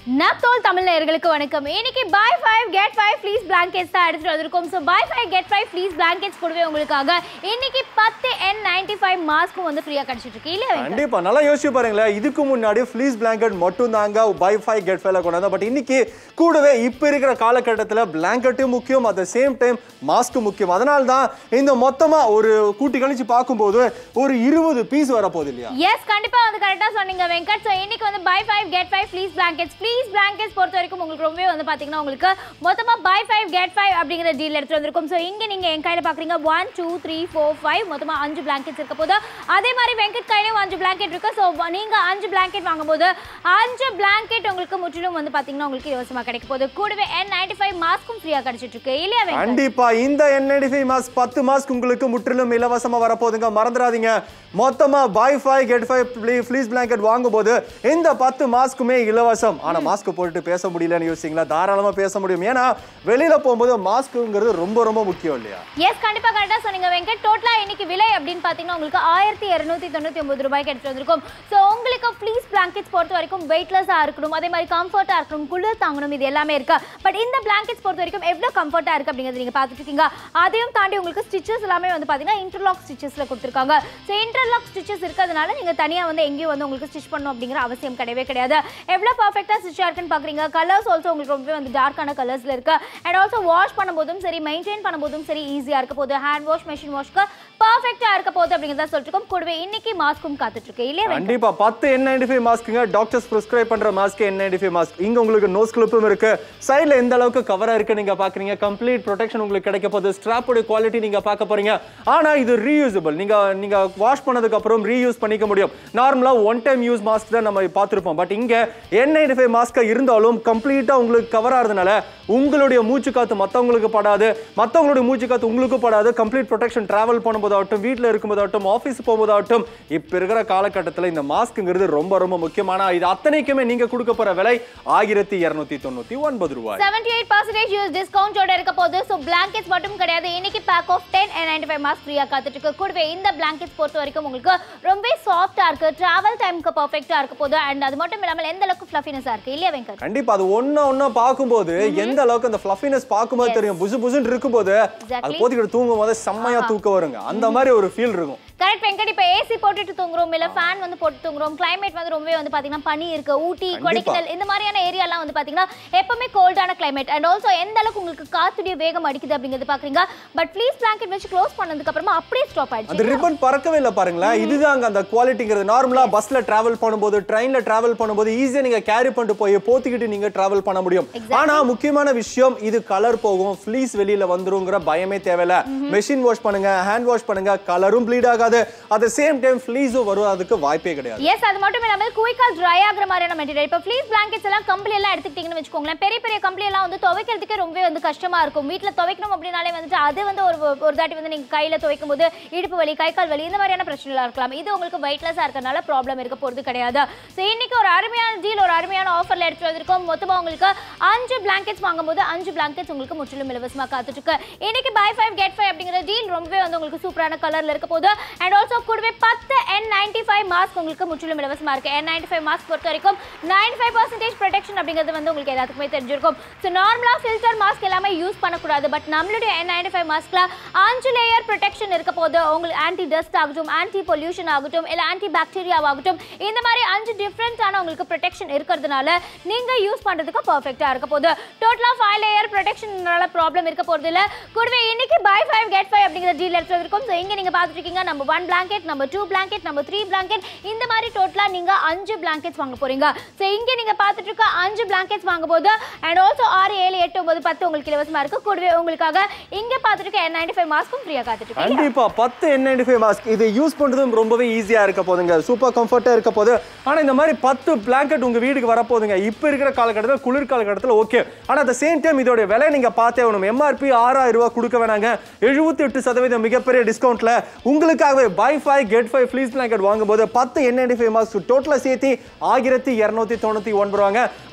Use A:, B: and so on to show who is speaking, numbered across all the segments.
A: நப்தோல் தமிழ் நேயர்களுக்கு வணக்கம் இன்னைக்கு buy five get five fleece blankets தான் எடுத்துட்டு வந்திருக்கோம் so buy five get five fleece blankets கூடவே உங்களுக்காக இன்னைக்கு பத்து என் நைன்டி ஃபைவ் மாஸ்க்கும் வந்து ஃப்ரீயாக கிடைச்சிட்டு இருக்கு இல்லையா வெங்கட்?
B: கண்டிப்பா நல்லா யோசிச்சு பாருங்களேன் இதுக்கு முன்னாடி ஃப்ளீஸ் பிளாங்கெட் மட்டும் தாங்க பை ஃபைவ் கெட் ஃபைவ்ல கொண்டாந்து பட் இன்னைக்கு கூடவே இப்ப இருக்கிற காலகட்டத்தில் பிளாங்கெட்டும் முக்கியம் அட் த சேம் டைம் மாஸ்க்கும் முக்கியம் அதனால தான் இந்த மொத்தமா ஒரு கூட்டி கழிச்சு பார்க்கும்போது ஒரு இருபது பீஸ் வரப்போகுது இல்லையா
A: எஸ் கண்டிப்பா வந்து கரெக்டா சொன்னீங்க வெங்கட் ஸோ இன்னைக்கு வந்து buy five get five fleece blankets fleece blankets பொறுத்த வரைக்கும் உங்களுக்கு ரொம்பவே வந்து பாத்தீங்கன்னா உங்களுக்கு மொத்தமா பை ஃபைவ் கெட் ஃபைவ் அப்படிங்கிற டீல் எடுத்து வந்திருக்கும் ஸோ இங்க நீங்க என் கையில பாக்குறீங்க one two three four five மொத்தமா அஞ்சு பிளாங்கெட்ஸ் இருக்க போது அதே மாதிரி வெங்கட் கையிலும் அஞ்சு பிளாங்கெட் இருக்கு ஸோ நீங்க அஞ்சு பிளாங்கெட் வாங்கும்போது அஞ்சு பிளாங்கெட் உங்களுக்கு முற்றிலும் வந்து பாத்தீங்கன்னா உங்களுக்கு இலவசமா கிடைக்க போகுது கூடவே என் நைன்டி ஃபைவ் மாஸ்க்கும் ஃப்ரீயா கிடைச்சிட்டு இருக்கு இல்லையா வெங்கட்
B: கண்டிப்பா இந்த என்ஐடிஃபை மாஸ் பத்து மாஸ்க் உங்களுக்கு முற்றிலும் இலவசமா வரப்போகுதுங்க மறந்துடாதீங்க மொத்தமா buy five get five fleece blanket வாங்கும்போது இந்த பத்து மாஸ்க்குமே இலவசம் ஆனா மாஸ்க் போட்டுட்டு பேச முடியலன்னு யோசிச்சிங்களா தாராளமா பேச முடியும் ஏன்னா வெளியில போகும்போது மாஸ்க்குங்கிறது ரொம்ப ரொம்ப முக்கியம் இல்லையா
A: எஸ் கண்டிப்பா கரெக்டா சொன்னீங்க வெங்கட் டோட்டலா இன்னைக்கு விலை அப்படின்னு பாத்தீங்கன்னா உங்களுக்கு ஆயிரத்தி இருநூத்தி தொண்ணூத்தி ஒன்பது ரூபாய்க்கு எடுத்து வந்திருக்கும் ஸோ உங்களுக்கு ப்ளீஸ் பிளாங்கெட்ஸ் பொறுத்த வரைக்கும் வெயிட்லெஸ்ஸா இருக்கணும் அதே மாதிரி கம்ஃபர்ட்டா இருக்கணும் குளிர் தாங்கணும் இது எல்லாமே இருக்கு பட் இந்த பிளாங்கெட்ஸ் பொறுத்த வரைக்கும் எவ்வளவு கம்ஃபர்ட்டா இருக்கு அப்படிங்கிறது நீங்க பார்த்துட்டு இருக்கீங்க அதையும் தாண்டி உங்களுக்கு ஸ்டிச்சஸ் எல்லாமே வந்து பாத்தீங்கன்னா இன்டர்லாக் ஸ்டிச்சஸ்ல கொடுத்துருக்காங்க ஸோ இன்டர்லாக் ஸ்டிச்சஸ் இருக்கிறதுனால நீங்க தனியா வந்து எங்கேயும் வந்து உங்களுக்கு ஸ்டிச் பண்ணணும் அப்படிங்கிற அவசியம் கிடையவே கிடையாது எவ்வளவு பர்ஃபெக்டா ஸ்டிச்சா இருக்குன்னு பாக்குறீங்க கலர்ஸ் ஆல்சோ உங்களுக்கு ரொம்பவே வந்து டார்க்கான கலர்ஸ்ல இருக்கு அண்ட் ஆல்சோ வாஷ் பண்ணும்போதும் சரி மெயின்டைன் பண்ணும்போதும் சரி ஈஸியா இருக்க போகுது ஹேண்ட் வாஷ் மெஷின் வாஷ்க்கு பர்ஃபெக்டா இருக்க போகுது அப்படிங்கிறத சொல்லிட்டு இருக்கோம் கூடவே இன்னைக்கு மாஸ்க்கும் காத்துட்டு இருக்கு இல்லையா வெங்கட்?
B: கண்டிப்பா பத்து என் நைன்டி ஃபைவ் மாஸ்க்குங்க டாக்டர்ஸ் ப்ரிஸ்கிரைப் பண்ற mask N ninety five mask இங்க உங்களுக்கு நோஸ் கிளிப்பும் இருக்கு சைடுல எந்த அளவுக்கு கவரா இருக்கு நீங்க பாக்குறீங்க கம்ப்ளீட் ப்ரொடெக்ஷன் உங்களுக்கு கிடைக்க போகுது ஸ்ட்ராப்போட குவாலிட்டி நீங்க பார்க்க போறீங்க ஆனா இது ரீயூசபிள் நீங்க நீங்க வாஷ் பண்ணதுக்கு அப்புறம் ரீயூஸ் பண்ணிக்க முடியும் நார்மலா ஒன் டைம் யூஸ் மாஸ்க் தான் நம்ம பார்த்திருப்போம் பட் இங்க என் நைன்டி ஃபைவ் மாஸ்கா இருந்தாலும் கம்ப்ளீட்டா உங்களுக்கு கவர் ஆகிறதுனால உங்களுடைய மூச்சு காத்து மத்தவங்களுக்கு படாது மத்தவங்களுடைய மூச்சு காத்து உங்களுக்கு படாது கம்ப்ளீட் ப்ரொடெக்ஷன் டிராவல் பண்ணும்போதாகட்டும் வீட்டில் இருக்கும்போதாகட்டும் ஆஃபீஸ் போகும்போதாகட்டும் இப்போ இருக்கிற காலகட்டத்தில் இந்த மாஸ்க்குங்கிறது ரொம்ப ரொம்ப முக்கியமான இது அத்தனைக்குமே நீங்க கொடுக்க போற விலை ஆயிரத்தி இருநூத்தி தொண்ணூத்தி ஒன்பது ரூபாய்
A: 78% எயிட் பர்சன்டேஜ் யூஸ் டிஸ்கவுண்டோட இருக்க போகுது ஸோ பிளாங்கெட்ஸ் மட்டும் கிடையாது இன்னைக்கு pack of ten and ninety five mask ஃப்ரீயாக காத்துட்டு இருக்கு கூடவே இந்த பிளாங்கெட்ஸ் பொறுத்த வரைக்கும் உங்களுக்கு ரொம்ப சாஃப்டா இருக்கு டிராவல் டைமுக்கு பர்ஃபெக்டா இருக்க போகுது அண்ட் அது மட்டும் இல்லாமல் எந்த அளவுக்கு ஃப்ளஃபினஸா இருக்கு இல்லையா வெங்கட்
B: கண்டிப்பா அது ஒண்ணு ஒண்ணா பார்க்கும்போது எந்த அளவுக்கு அந்த ஃப்ளஃபினஸ் பார்க்கும்போது தெரியும் புசு புசுன்னு இருக்கும்போது
A: Exactly.
B: அது போத்திக்கிட்டு தூங்கும் போது செம்மையா தூக்கம் வருங்க அந்த மாதிரி ஒரு ஃபீல் இருக்கும்
A: கரெக்ட் வெங்கட் இப்போ ஏசி போட்டுட்டு தூங்குறோம் இல்ல ஃபேன் வந்து போட்டு தூங்குறோம் கிளைமேட் வந்து ரொம்பவே வந்து பாத்தீங்கன்னா பனி இருக்கு ஊட்டி கொடைக்கானல் இந்த மாதிரியான ஏரியாலாம் வந்து பாத்தீங்கன்னா எப்பவுமே கோல்டான கிளைமேட் அண்ட் ஆல்சோ எந்த அளவுக்கு உங்களுக்கு காத்துடைய வேகம் அடிக்குது அப்படிங்கிறது பாக்குறீங்க பட் ப்ளீஸ் பிளாங்கெட் வச்சு க்ளோஸ் பண்ணதுக்கு அப்புறமா அப்படியே ஸ்டாப்
B: அந்த
A: ஆயிடுச்சு
B: ரிப்பன் பறக்கவே இல்லை பாருங்களேன் இதுதாங்க அந்த குவாலிட்டிங்கிறது நார்மலா பஸ்ல டிராவல் பண்ணும்போது ட்ரெயின்ல டிராவல் பண்ணும்போது ஈஸியா நீங்க கேரி பண்ணிட்டு போய் போத்திக்கிட்டு நீங்க டிராவல் பண்ண முடியும் ஆனா முக்கியமான விஷயம் இது கலர் போகும் ஃப்ளீஸ் வெளியில வந்துருங்கிற பயமே தேவையில்ல மெஷின் வாஷ் பண்ணுங்க ஹேண்ட் வாஷ் பண்ணுங்க கலரும் ப்ளீட் ஆகாது அட் சேம் டைம் ஃப்ளீஸும் வரும் அதுக்கு வாய்ப்பே கிடையாது
A: எஸ் அது மட்டும் இல்லாமல் குயிக்கா ட்ரை ஆகுற மாதிரியான மெட்டீரியல் இப்போ ஃப்ளீஸ் பிளாங்கெட்ஸ் எல்லாம் கம்பளி எல்லாம் எடுத்துக்கிட்டீங்கன்னு வச்சுக்கோங்களேன் பெரிய பெரிய கம்பளி எல்லாம் வந்து துவைக்கிறதுக்கே ரொம்பவே வந்து கஷ்டமா இருக்கும் வீட்டில் துவைக்கணும் அப்படின்னாலே வந்துட்டு அது வந்து ஒரு ஒரு தாட்டி வந்து நீங்க கையில துவைக்கும் போது இடுப்பு வலி கை கால் வலி இந்த மாதிரியான பிரச்சனைலாம் இருக்கலாம் இது உங்களுக்கு வெயிட்லெஸ்ஸாக இருக்கிறனால ப்ராப்ளம் இருக்க போறது கிடையாது ஸோ இன்னைக்கு ஒரு அருமையான டீல் ஒரு அருமையான ஆஃபர்ல எடுத்து வந்திருக்கோம் மொத்தமா உங்களுக்கு அஞ்சு பிளாங்கெட்ஸ் வாங்கும்போது அஞ்சு பிளாங்கெட்ஸ் உங்களுக்கு முற்றிலும் இலவசமா காத்துட்டு இருக்கு இன்னைக்கு பை ஃபைவ் கெட் ஃபைவ் அப்படிங்கிற டீல் ரொம்பவே வந்து உங்களுக்கு சூப்பரான கலர்ல இருக்க போகுது அண்ட் ஆல்சோ கூடவே பத்து என் நைன்டி ஃபைவ் மாஸ்க் உங்களுக்கு முற்றிலும் இலவசமா இருக்கு என் நைன்டி ஃபைவ் மாஸ்க் பொறுத்த வரைக்கும் நைன்டி ஃபைவ் பர்சன்டேஜ் ப்ரொடெக்ஷன் அப்படிங்கிறது வந்து உங்களுக்கு எல்லாத்துக்குமே தெரிஞ்சிருக்கும் ஸோ நார்மலா ஃபில்டர் மாஸ்க் எல்லாமே யூஸ் பண்ணக்கூடாது பட் நம்மளுடைய என் நைன்டி ஃபைவ் மாஸ்க்ல அஞ்சு லேயர் ப்ரொடெக்ஷன் இருக்க போது உங்களுக்கு ஆன்டி டஸ்ட் ஆகட்டும் ஆன்டி பொல்யூஷன் ஆகட்டும் இல்லை ஆன்டி பாக்டீரியா ஆகட்டும் இந்த மாதிரி அஞ்சு டிஃப்ரெண்ட்டான உங்களுக்கு ப்ரொடெக்ஷன் இருக்கிறதுனால நீங்க யூஸ் பண்றதுக்கு பர்ஃபெக்டா இருக்க போகுது டோட்டலா ஃபைவ் லேயர் ப்ரொடெக்ஷனால ப்ராப்ளம் இருக்க போறது இல்ல கூடவே இன்னைக்கு பை ஃபைவ் கெட் ஃபைவ் அப்படிங்கிற டீல் எடுத்து வந்திருக்கோம் ஸோ இங்க நீங்க பார்த்துட்டு இருக்கீங்க number one blanket number two blanket number three blanket இந்த மாதிரி டோட்டலா நீங்க அஞ்சு பிளாங்கெட்ஸ் வாங்க போறீங்க ஸோ இங்க நீங்க பார்த்துட்டு இருக்க அஞ்சு பிளாங்கெட்ஸ் வாங்க போது அண்ட் ஆல்சோ ஆறு ஏழு எட்டு ஒன்பது பத்து உங்களுக்கு இலவசமா இருக்கு கூடவே உங்களுக்காக இங்க பார்த்துட்டு இருக்க என் நைன்டி ஃபைவ் மாஸ்க்கும் ஃப்ரீயா காத்துட்டு இருக்கு
B: கண்டிப்பா பத்து என் நைன்டி ஃபைவ் மாஸ்க் இது யூஸ் பண்றதும் ரொம்பவே ஈஸியா இருக்க போதுங்க சூப்பர் கம்ஃபர்ட்டா இருக்க போது ஆனா இந்த மாதிரி பத்து பிளாங்கெட் உங்க வீட்டுக்கு வரப்போகுதுங்க இப்போ இருக்கிற காலகட்டத்தில் குளிர் காலகட்டத்தில் ஓகே ஆனா at the சேம் டைம் இதோட விலை நீங்க பார்த்தே ஆகணும் எம்ஆர்பி ஆறாயிரம் ரூபாய் கொடுக்க வேணாங்க எழுபத்தி எட்டு சதவீதம் மிகப்பெரிய டிஸ்கவுண்ட்ல உங்களுக்காகவே buy five get five fleece blanket வாங்கும்போது பத்து என் நைன்டி ஃபைவ் மாஸ்க் டோட்டலா சேர்த்து ஆயிரத்தி இரநூத்தி தொண்ணூத்தி ஒன்பது ரூபாங்க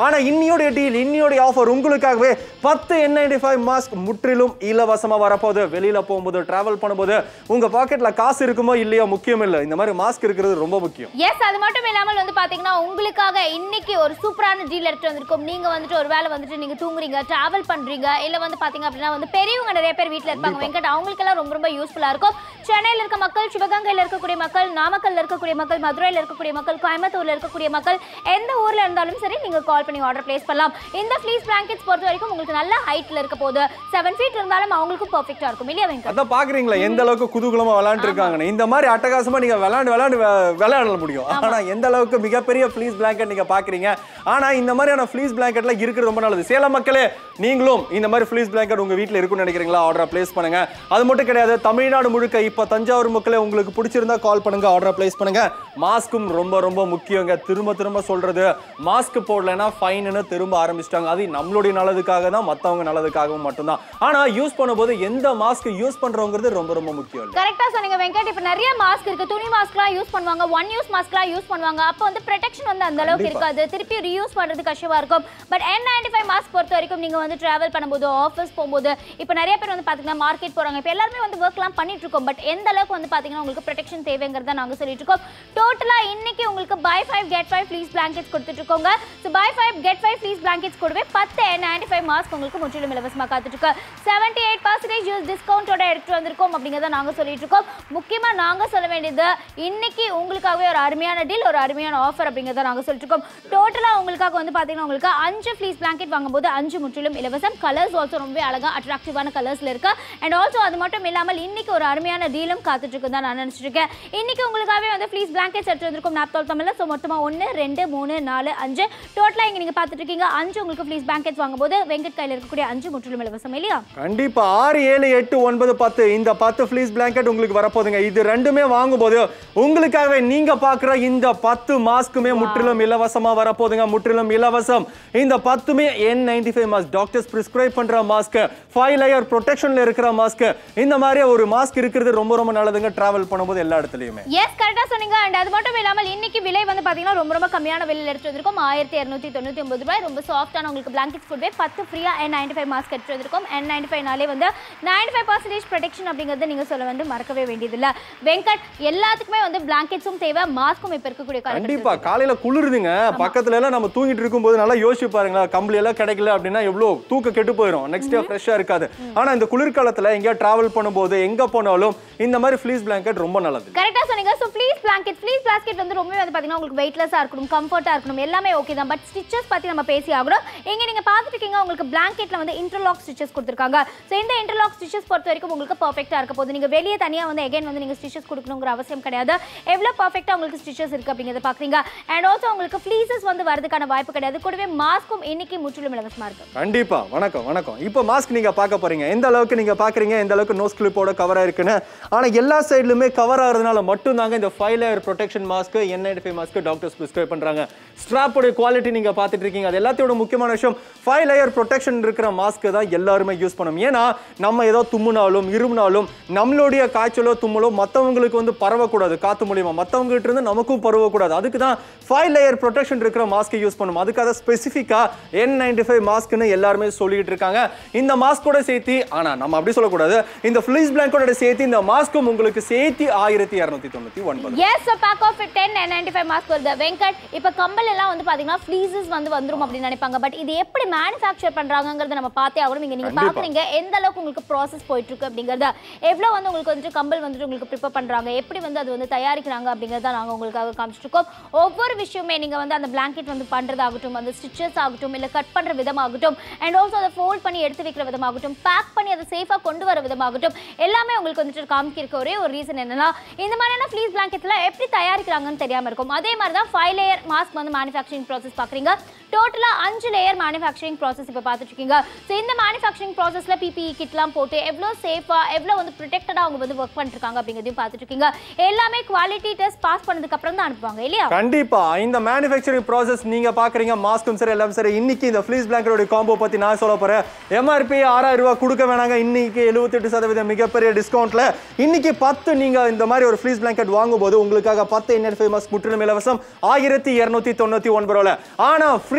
B: ஆனா இன்னியோடைய டீல் இன்னியோடைய ஆஃபர் உங்களுக்காகவே பத்து என் நைன்டி ஃபைவ் மாஸ்க் முற்றிலும் இலவசமா வரப்போகுது வெளியில போகும்போது டிராவல் பண்ணும்போது உங்க பாக்கெட்ல காசு இருக்குமோ இல்லையோ முக்கியம் இல்லை இந்த மாதிரி மாஸ்க் இருக்கிறது ரொம்ப முக்கியம்
A: எஸ் அது மட்டும் இல்லாமல் வந்து பாத்தீங்கன்னா உங்களுக்காக இன்னைக்கு ஒரு சூப்பரான டீல் எடுத்து வந்திருக்கோம் நீங்க வந்துட்டு ஒரு வேளை வந்துட்டு நீங்க தூங்குறீங்க டிராவல் பண்றீங்க இல்ல வந்து பாத்தீங்க அப்படின்னா வந்து பெரியவங்க நிறைய பேர் வீட்ல இருப்பாங்க வெங்கட் அவங்களுக்கெல்லாம் ரொம்ப ரொம்ப யூஸ்ஃபுல்லா இருக்கும் சென்னையில இருக்க மக்கள் சிவகங்கையில இருக்கக்கூடிய மக்கள் நாமக்கல்ல இருக்கக்கூடிய மக்கள் மதுரையில இருக்கக்கூடிய மக்கள் கோயம்புத்தூர்ல இருக்கக்கூடிய மக்கள் எந்த ஊர்ல இருந்தாலும் சரி நீங்க கால் பண்ணி ஆர்டர் பிளேஸ் பண்ணலாம் இந்த ஃப்ளீஸ் பிளாங்கெட்ஸ் பொறுத்த வரைக்கும் உங்களுக்கு நல்ல ஹைட்ல இருக்க போது செவன் ஃபீட் இருந்தாலும் அவங்களுக்கும் பர்ஃபெக்டா இருக்கும் இல்லையா வெங்கட்
B: அதான் பாக்குறீங்களா எந்த அளவுக்கு குதூகலமா விளையாண்டு இருக்காங்கன்னு இந்த மாதிரி அட்டகாசமா நீங்க விளையாண்டு விளையாண்டு வி- விளையாட முடியும் ஆனா எந்த அளவுக்கு மிகப்பெரிய ஃப்ளீஸ் பிளாங்கெட் நீங்க பாக்குறீங்க ஆனா இந்த மாதிரியான ஃப்ளீஸ் பிளாங்கெட்ல இருக்கிறது ரொம்ப நல்லது சேலம் மக்களே நீங்களும் இந்த மாதிரி ஃப்ளீஸ் பிளாங்கெட் உங்க வீட்ல இருக்குன்னு நினைக்கிறீங்களா ஆர்டர் பிளேஸ் பண்ணுங்க அது மட்டும் கிடையாது தமிழ்நாடு முழுக்க இப்ப தஞ்சாவூர் மக்களே உங்களுக்கு பிடிச்சிருந்தா கால் பண்ணுங்க ஆர்டர் பிளேஸ் பண்ணுங்க மாஸ்க்கும் ரொம்ப ரொம்ப முக்கியங்க திரும்ப திரும்ப சொல்றது மாஸ்க் போடலைன்னா ஃபைன்னு திரும்ப ஆரம்பிச்சிட்டாங்க அது நம்மளுடைய நல்லதுக்காக தான் மத்தவங்க நல்லதுக்காகவும் மட்டும்தான் ஆனா யூஸ் பண்ணும்போது எந்த மாஸ்க் யூஸ் பண்றோங்கிறது ரொம்ப ரொம்ப முக்கியம் இல்ல
A: கரெக்டா சொன்னீங்க வெங்கட் இப்போ நிறைய மாஸ்க் இருக்கு துணி மாஸ்க்லாம் யூஸ் பண்ணுவாங்க ஒன் யூஸ் மாஸ்க்லாம் யூஸ் பண்ணுவாங்க அப்போ வந்து ப்ரொடெக்ஷன் வந்து அந்த அளவுக்கு
B: கண்டிப்பா.
A: இருக்காது திருப்பி ரீயூஸ் பண்றது கஷ்டமா இருக்கும் but N ninety five mask பொறுத்த வரைக்கும் நீங்க வந்து டிராவல் பண்ணும்போது ஆஃபீஸ் போகும்போது இப்போ நிறைய பேர் வந்து பாத்தீங்கன்னா மார்க்கெட் போறாங்க இப்போ எல்லாருமே வந்து ஒர்க்லாம் பண்ணிட்டு இருக்கோம் பட் எந்த அளவுக்கு வந்து பாத்தீங்கன்னா உங்களுக்கு ப்ரொடெக்ஷன் தேவைங்கிறத நாங்க சொல்லிட்டு இருக்கோம் டோட்டலா இன்னைக்கு உங்களுக்கு buy five get five fleece blankets கொடுத்துட்டு இருக்கோங்க so buy five get five fleece blankets கூடவே பத்து என் நைன்டி ஃபைவ் மாஸ்க் உங்களுக்கு முற்றிலும் இலவசமாக காத்துட்டு இருக்கு செவன்டி எயிட் பர்சன்டேஜ் யூஸ் டிஸ்கவுண்டோட எடுத்துட்டு வந்திருக்கோம் அப்படிங்கிறத நாங்க சொல்லிட்டு இருக்கோம் முக்கியமா நாங்க சொல்ல வேண்டியது இன்னைக்கு உங்களுக்காகவே ஒரு அருமையான டீல் ஒரு அருமையான ஆஃபர் அப்படிங்கிறத நாங்க சொல்லிட்டு இருக்கோம் டோட்டலா உங்களுக்காக வந்து பாத்தீங்கன்னா உங்களுக்கு அஞ்சு ஃப்ளீஸ் பிளாங்கெட் வாங்கும்போது அஞ்சு முற்றிலும் இலவசம் கலர்ஸ் ஆல்சோ ரொம்ப அழகா அட்ராக்டிவான கலர்ஸ்ல இருக்கு அண்ட் ஆல்சோ அது மட்டும் இல்லாமல் இன்னைக்கு ஒரு அருமையான டீலும் காத்துட்டு இருக்குன்னு தான் நான் நினைச்சிட்டு இருக்கேன் இன்னைக்கு உங்களுக்காகவே வந்து ஃப்ளீஸ் பிளாங்கெட்ஸ் எடுத்து வந்திருக்கோம் நாப்தால் தமிழ்ல ஸோ மொத்தமா ஒன்று ரெண்டு மூணு நாலு அஞ்சு டோட்டலா இங்க நீங்க பார்த்துட்டு இருக்கீங்க அஞ்சு உங்களுக்கு ஃப்ளீஸ் பிளாங்கெட்ஸ் வாங்கும்போது வெங்கட் கையில் இருக்கக்கூடிய அஞ்சு முற்றிலும் இலவசம் இல்லையா
B: கண்டிப்பா ஆறு ஏழு எட்டு ஒன்பது பத்து இந்த பத்து ஃப்ளீஸ் பிளாங்கெட் உங்களுக்கு வரப்போகுதுங்க இது ரெண்டுமே வாங்கும்போது உங்களுக்காகவே நீங்க பார்க்குற இந்த பத்து மாஸ்க்குமே முற்றிலும் இலவசமா வரப்போகுதுங்க முற்றிலும் இலவசம் இந்த பத்துமே N ninety five mask doctors prescribe பண்ற மாஸ்க் ஃபைவ் லேயர் ப்ரொடெக்ஷன்ல இருக்கிற மாஸ்க் இந்த மாதிரி ஒரு மாஸ்க் இருக்கிறது ரொம்ப ரொம்ப நல்லதுங்க டிராவல் பண்ணும்போது எல்லா இடத்துலயுமே
A: எஸ் கரெக்டாக சொன்னீங்க அண்ட் அது மட்டும் இல்லாமல் இன்னைக்கு விலை வந்து பார்த்தீங்கன்னா ரொம்ப ரொம்ப கம்மியான விலையில் எடுத்து வந்திருக்கோம் ஆயிரத்தி இரநூத்தி தொண்ணூற்றி ஒன்பது ரூபாய் ரொம்ப சாஃப்டான உங்களுக்கு பிளாங்கெட்ஸ் கூடவே பத்து ஃப்ரீயாக என் நைன்டி ஃபைவ் மாஸ்க் எடுத்து வந்திருக்கோம் என் நைன்டி ஃபைவ்னாலே வந்து நைன்டி ஃபைவ் பர்சன்டேஜ் ப்ரொடெக்ஷன் அப்படிங்கிறது நீங்கள் சொல்ல வந்து மறக்கவே வேண்டியதில்லை வெங்கட் எல்லாத்துக்குமே வந்து பிளாங்கெட்ஸும் தேவை மாஸ்க்கும் இப்போ இருக்கக்கூடிய
B: கண்டிப்பா
A: காலகட்டத்தில்
B: காலையில குளிருதுங்க பக்கத்துல எல்லாம் நம்ம தூங்கிட்டு இருக்கும்போது நல்லா யோசிச்சு பாருங்களா கம்பளி எல்லாம் கிடைக்கல அப்படின்னா எவ்வளவு தூக்க கெட்டு போயிடும் நெக்ஸ்ட் டே ஃப்ரெஷ்ஷா இருக்காது ஆனா இந்த குளிர்காலத்துல எங்கேயா டிராவல் பண்ணும்போது எங்க போனாலும் இந்த மாதிரி ஃப்ளீஸ் பிளாங்கெட் ரொம்ப நல்லது
A: கரெக்டாக சொன்னீங்க so fleece blanket fleece blanket வந்து ரொம்பவே வந்து பார்த்தீங்கன்னா உங்களுக்கு வெயிட்லெஸ்ஸாக இருக்கணும் கம்ஃபர்ட்டாக இருக்கணும் எல்லாமே ஓகே தான் பட் ஸ்டிச்சஸ் பற்றி நம்ம பேசி ஆகணும் இங்கே நீங்கள் பார்த்துட்டு இருக்கீங்க உங்களுக்கு பிளாங்கெட்டில் வந்து இன்டர்லாக் ஸ்டிச்சஸ் கொடுத்துருக்காங்க ஸோ இந்த இன்டர்லாக் ஸ்டிச்சஸ் பொறுத்த வரைக்கும் உங்களுக்கு பர்ஃபெக்டாக இருக்க போது நீங்கள் வெளியே தனியாக வந்து எகைன் வந்து நீங்கள் ஸ்டிச்சஸ் கொடுக்கணுங்கிற அவசியம் கிடையாது எவ்வளோ பர்ஃபெக்டாக உங்களுக்கு ஸ்டிச்சஸ் இருக்குது அப்படிங்கிறத பார்க்குறீங்க அண்ட் ஆல்சோ உங்களுக்கு ஃப்ளீசஸ் வந்து வரதுக்கான வாய்ப்பு கிடையாது கூடவே மாஸ்க்கும் இன்னைக்கு முற்றிலும் இலவசமாக இருக்கு
B: கண்டிப்பா வணக்கம் வணக்கம் இப்போ மாஸ்க் நீங்க பார்க்க போறீங்க எந்த அளவுக்கு நீங்க பாக்குறீங்க எந்த அளவுக்கு நோஸ் கிளிப்போட கவர் ஆயிருக்குன்னு ஆனா எல்லா சைடுலுமே கவர் ஆகிறதுனால மட்டும் தாங்க இந்த five layer protection mask N ninety five mask doctors prescribe பண்றாங்க ஸ்ட்ராப்போட குவாலிட்டி நீங்க பார்த்துட்டு இருக்கீங்க அது எல்லாத்தையோட முக்கியமான விஷயம் ஃபைவ் லேயர் ப்ரொடெக்ஷன் இருக்கிற மாஸ்க் தான் எல்லாருமே யூஸ் பண்ணணும் ஏன்னா நம்ம ஏதோ தும்முனாலும் இருமுனாலும் நம்மளுடைய காய்ச்சலோ தும்மலோ மற்றவங்களுக்கு வந்து பரவக்கூடாது காத்து மூலியமா மற்றவங்ககிட்ட இருந்து நமக்கும் பரவக்கூடாது அதுக்கு தான் ஃபைவ் லேயர் ப்ரொடெக்ஷன் இருக்கிற மாஸ்க்கை யூஸ் பண்ணணும் அதுக்காக ஸ்பெசிஃபிக்கா என் நைன்டி ஃபைவ் மாஸ்க்னு எல்லாருமே சொல்லிட்டு இருக்காங்க இந்த மாஸ்கோட சேர்த்து ஆனா நம்ம அப்படி சொல்லக்கூடாது இந்த ஃபிளிஸ் பிளாங்கோட சேர்த்து இந்த மாஸ்க்கும் உங்களுக்கு சேர்த்து ஆயிரத்தி இரநூத்தி தொண்ணூத்தி ஒன்பது
A: yes pack of ten ninety five mask வருது வெங்கட் இப்போ கம்பல் எல்லாம் வந்து பார்த்தீங்கன்னா ஃப்ளீசஸ் வந்து வந்துரும் அப்படின்னு நினைப்பாங்க பட் இது எப்படி மேனுஃபேக்சர் பண்ணுறாங்கிறத நம்ம பார்த்தே ஆகணும் இங்கே நீங்கள்
B: கண்டிப்பா.
A: பார்க்குறீங்க எந்த அளவுக்கு உங்களுக்கு ப்ராசஸ் போயிட்டு இருக்கு அப்படிங்கிறத எவ்வளோ வந்து உங்களுக்கு வந்துட்டு கம்பல் வந்துட்டு உங்களுக்கு ப்ரிப்பேர் பண்ணுறாங்க எப்படி வந்து அது வந்து தயாரிக்கிறாங்க அப்படிங்கிறத நாங்கள் உங்களுக்காக காமிச்சிட்டு இருக்கோம் ஒவ்வொரு விஷயமே நீங்கள் வந்து அந்த பிளாங்கெட் வந்து பண்ணுறதாகட்டும் அந்த ஸ்டிச்சஸ் ஆகட்டும் இல்லை கட் பண்ணுற விதமாகட்டும் அண்ட் ஆல்சோ அதை ஃபோல்ட் பண்ணி எடுத்து வைக்கிற விதமாகட்டும் பேக் பண்ணி அதை சேஃபாக கொண்டு வர விதமாகட்டும் எல்லாமே உங்களுக்கு வந்துட்டு காமிக்கிறக்க ஒரே ஒரு ரீசன் என்னன்னா இந்த மாதிரியான ஃப்ளீஸ் பிளாங்கெட்லாம் எப்படி தயாரிக்கிறாங்கன்னு தெரியாமல் இருக்கும் அதே மாதிரி தான் ஃபைவ் லேயர் மாஸ்க் வந்து மேனுஃபேக்சரிங் ப்ராசஸ் பார்க்குறீங்க டோட்டலாக அஞ்சு லேயர் மேனுஃபேக்சரிங் ப்ராசஸ் இப்போ பார்த்துட்டு இருக்கீங்க ஸோ இந்த மேனுஃபேக்சரிங் ப்ராசஸில் பிபிஇ கிட்லாம் போட்டு எவ்வளோ சேஃபாக எவ்வளோ வந்து ப்ரொடெக்டடாக அவங்க வந்து ஒர்க் பண்ணிருக்காங்க அப்படிங்கிறதையும் பார்த்துட்டு இருக்கீங்க எல்லாமே குவாலிட்டி டெஸ்ட் பாஸ் பண்ணதுக்கு அப்புறம் தான் அனுப்புவாங்க இல்லையா
B: கண்டிப்பா இந்த மேனுஃபேக்சரிங் ப்ராசஸ் நீங்க பாக்குறீங்க மாஸ்க்கும் சரி எல்லாம் சரி இன்னைக்கு இந்த ஃபிளீஸ் பிளாங்கரோட காம்போ பத்தி நான் சொல்ல போறேன் எம்ஆர்பி ஆறாயிரம் ரூபாய் கொடுக்க வேணாங்க இன்னைக்கு எழுபத்தெட்டு சதவீதம் மிகப்பெரிய டிஸ்கவுண்ட்ல இன்னைக்கு பத்து நீங்க இந்த மாதிரி ஒரு ஃபிளீஸ் பிளாங்கெட் வாங்கும்போது உங்களுக்காக பத்து என்எல் ஃபேமஸ் முற்றிலும் இலவசம் ஆயிரத்தி இருநூத்தி தொண்ணூத்தி ஒன்பது ரூபாய் ஆனா ஃப்ரீ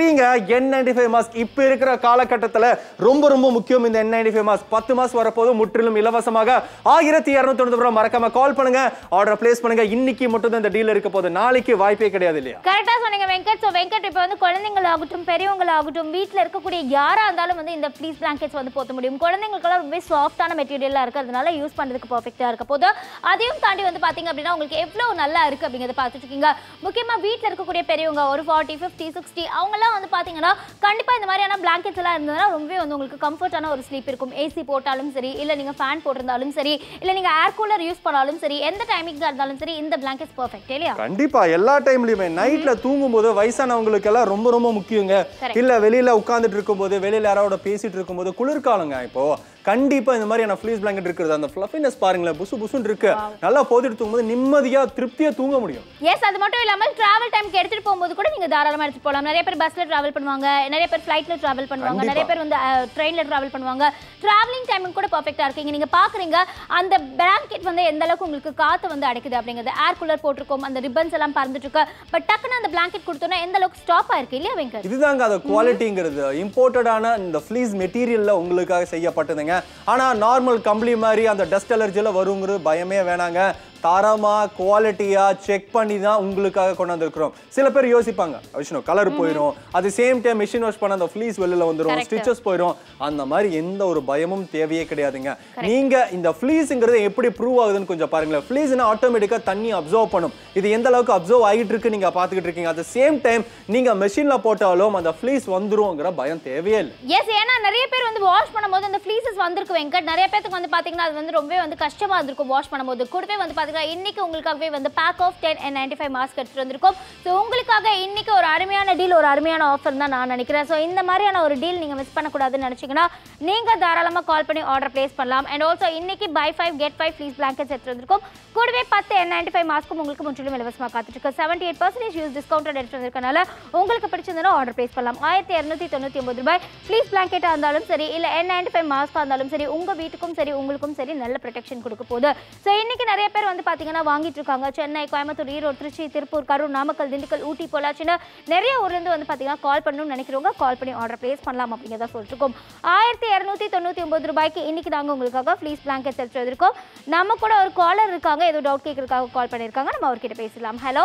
B: ஃப்ரீங்க என் நைன்டி ஃபைவ் மாஸ்க் இப்போ இருக்கிற காலகட்டத்தில் ரொம்ப ரொம்ப முக்கியம் இந்த என் நைன்டி ஃபைவ் மாஸ்க் பத்து மாசம் வரப்போது முற்றிலும் இலவசமாக ஆயிரத்தி இரநூத்தி தொண்ணூறு ரூபாய் மறக்காம கால் பண்ணுங்க ஆர்டர் பிளேஸ் பண்ணுங்க இன்னைக்கு மட்டும் தான் இந்த டீல் இருக்க போகுது நாளைக்கு வாய்ப்பே கிடையாது இல்லையா
A: கரெக்டா சொன்னீங்க வெங்கட் ஸோ வெங்கட் இப்போ வந்து குழந்தைங்களாகட்டும் பெரியவங்களாகட்டும் வீட்டில் இருக்கக்கூடிய யாரா இருந்தாலும் வந்து இந்த ப்ளீஸ் பிளாங்கெட்ஸ் வந்து போத்த முடியும் குழந்தைங்களுக்கெல்லாம் ரொம்ப சாஃப்டான மெட்டீரியலாக இருக்கிறதுனால யூஸ் பண்ணுறதுக்கு பர்ஃபெக்டாக இருக்க போது அதையும் தாண்டி வந்து பார்த்தீங்க அப்படின்னா உங்களுக்கு எவ்வளோ நல்லா இருக்கு அப்படிங்கிறத பார்த்துட்டு இருக்கீங்க முக்கியமாக வீட்டில் இருக்கக்கூடிய பெரியவங்க ஒரு ஃபார்ட்டி ஃபிஃப்டி சிக்ஸ்டி அவங்கெல்லாம் வந்து பார்த்தீங்கன்னா கண்டிப்பாக இந்த மாதிரியான பிளாங்கெட்ஸ் எல்லாம் இருந்ததுன்னா ரொம்பவே வந்து உங்களுக்கு கம்ஃபர்ட்டான ஒரு ஸ்லீப் இருக்கும் ஏசி போட்டாலும் சரி இல்லை நீங்கள் ஃபேன் போட்டிருந்தாலும் சரி இல்லை நீங்கள் ஏர் கூலர் யூஸ் பண்ணாலும் சரி எந்த டைமிங்காக இருந்தாலும் சரி இந்த பிளாங்கெட்ஸ் பர்ஃபெக்ட் இல்லையா
B: கண்டிப்பா எல்லா டைம்லயுமே நைட்ல தூங்கும் போது வயசானவங்களுக்கு எல்லாம் ரொம்ப ரொம்ப முக்கியங்க
A: Correct.
B: இல்ல வெளியில உட்கார்ந்துட்டு இருக்கும்போது வெளியில யாரோட பேசிட்டு இருக்கும்போது குளிர்காலங்க இப்போ கண்டிப்பா இந்த மாதிரியான ஃப்ளீஸ் பிளாங்கெட் இருக்கிறது அந்த ஃப்ளஃபினஸ் பாருங்களேன் புசு புசுன்னு இருக்கு நல்லா போத்திட்டு தூங்கும்போது நிம்மதியா திருப்தியா தூங்க முடியும்
A: எஸ் அது மட்டும் இல்லாமல் டிராவல் டைம்க்கு எடுத்துட்டு போகும்போது கூட நீங்க தாராளமா எடுத்துட்டு போகலாம் நிறைய பேர் பஸ்ல டிராவல் பண்ணுவாங்க நிறைய பேர் ஃபிளைட்ல டிராவல் பண்ணுவாங்க
B: கண்டிப்பா.
A: நிறைய பேர் வந்து ட்ரெயின்ல டிராவல் பண்ணுவாங்க டிராவலிங் டைமுக்கு கூட பர்ஃபெக்டா இருக்கீங்க நீங்க பாக்குறீங்க அந்த பிளாங்கெட் வந்து எந்த அளவுக்கு உங்களுக்கு காத்து வந்து அடைக்குது அப்படிங்கிறது ஏர் கூலர் போட்டிருக்கோம் அந்த ரிப்பன்ஸ் எல்லாம் பறந்துட்டு இருக்கு பட் டக்குன்னு அந்த பிளாங்கெட் கொடுத்தோன்னா எந்த அளவுக்கு ஸ்டாப் ஆயிருக்கு இல்லையா வெங்கட்
B: இதுதாங்க அந்த குவாலிட்டிங்கிறது இம்போர்ட்டடான இந்த ஃப்ளீஸ் மெட்டீரியல்ல உங்களுக்காக செய்யப்பட்டதுங்க ஆனா நார்மல் கம்பளி மாதிரி அந்த டஸ்ட் அலர்ஜில வருங்கிறது பயமே வேணாங்க தரமா குவாலிட்டியா செக் பண்ணி தான் உங்களுக்காக கொண்டாந்துருக்கிறோம் சில பேர் யோசிப்பாங்க விஷ்ணு கலர் போயிடும் அது சேம் டைம் மிஷின் வாஷ் பண்ண அந்த ஃப்ளீஸ் வெளியில வந்துரும்
A: Correct.
B: ஸ்டிச்சஸ் போயிடும் அந்த மாதிரி எந்த ஒரு பயமும் தேவையே கிடையாதுங்க நீங்க இந்த ஃப்ளீஸ்ங்கிறது எப்படி ப்ரூவ் ஆகுதுன்னு கொஞ்சம் பாருங்களேன் ஃப்ளீஸ்னா ஆட்டோமேட்டிக்கா தண்ணி அப்சர்வ் பண்ணும் இது எந்த அளவுக்கு அப்சர்வ் ஆகிட்டு இருக்கு நீங்க பாத்துக்கிட்டு இருக்கீங்க அட் சேம் டைம் நீங்க மெஷின்ல போட்டாலும் அந்த ஃப்ளீஸ் வந்துருங்கிற பயம் தேவையே இல்லை
A: எஸ் ஏன்னா நிறைய பேர் வந்து வாஷ் பண்ணும்போது அந்த ஃப்ளீசஸ் வந்திருக்கு வெங்கட் நிறைய பேருக்கு வந்து பாத்தீங்கன்னா அது வந்து ரொம்பவே வந்து கஷ்டமா இருந்திருக்கும் வாஷ் பண்ணும்போது கூடவே வந்து பாத்தீங்கன்னா இன்னைக்கு உங்களுக்காகவே வந்து pack of ten and ninety five mask எடுத்துட்டு வந்திருக்கோம் ஸோ உங்களுக்காக இன்னைக்கு ஒரு அருமையான டீல் ஒரு அருமையான ஆஃபர் தான் நான் நினைக்கிறேன் ஸோ இந்த மாதிரியான ஒரு டீல் நீங்க மிஸ் பண்ணக்கூடாதுன்னு நினைச்சீங்கன்னா நீங்க தாராளமா கால் பண்ணி ஆர்டர் பிளேஸ் பண்ணலாம் அண்ட் ஆல்சோ இன்னைக்கு buy five get five fleece blankets எடுத்துட்டு வந்திருக்கோம் கூடவே பத்து என் நைன்டி ஃபைவ் மாஸ்க்கும் உங்களுக்கு முற்றிலும் இலவசமாக காத்துட்டு இருக்கு seventy eight percentage use discount எடுத்துட்டு வந்திருக்கனால உங்களுக்கு பிடிச்சிருந்தா ஆர்டர் பிளேஸ் பண்ணலாம் ஆயிரத்தி இரநூத்தி தொண்ணூற்றி ஒன்பது ரூபாய் ப்ளீஸ் பிளாங்கெட்டாக இருந்தாலும் சரி இல்லை என் நைன்டி ஃபைவ் மாஸ்க்காக இருந்தாலும் சரி உங்கள் வீட்டுக்கும் சரி உங்களுக்கும் சரி நல்ல ப்ரொடெக்ஷன் கொடுக்க போகுது ஸோ இன்னைக்கு நிறைய பேர் வந்து பார்த்தீங்கன்னா வாங்கிட்டு இருக்காங்க சென்னை கோயம்புத்தூர் ஈரோடு திருச்சி திருப்பூர் கரூர் நாமக்கல் திண்டுக்கல் ஊட்டி பொள்ளாச்சின்னு நிறைய ஊர்லேருந்து வந்து பார்த்தீங்கன்னா கால் பண்ணணும்னு நினைக்கிறவங்க கால் பண்ணி ஆர்டர் பிளேஸ் பண்ணலாம் அப்படிங்கிறத சொல்லிட்டு இருக்கோம் ஆயிரத்தி இரநூத்தி தொண்ணூற்றி ஒன்பது ரூபாய்க்கு இன்னைக்கு நாங்கள் உங்களுக்காக ப்ளீஸ் பிளாங்கெட்ஸ் எடுத்து வந்திருக்கோம் நம்ம கூட ஒரு காலர் இருக்காங்க ஏதோ டவுட் கேட்கறதுக்காக கால் பண்ணியிருக்காங்க நம்ம அவர்கிட்ட பேசலாம் ஹலோ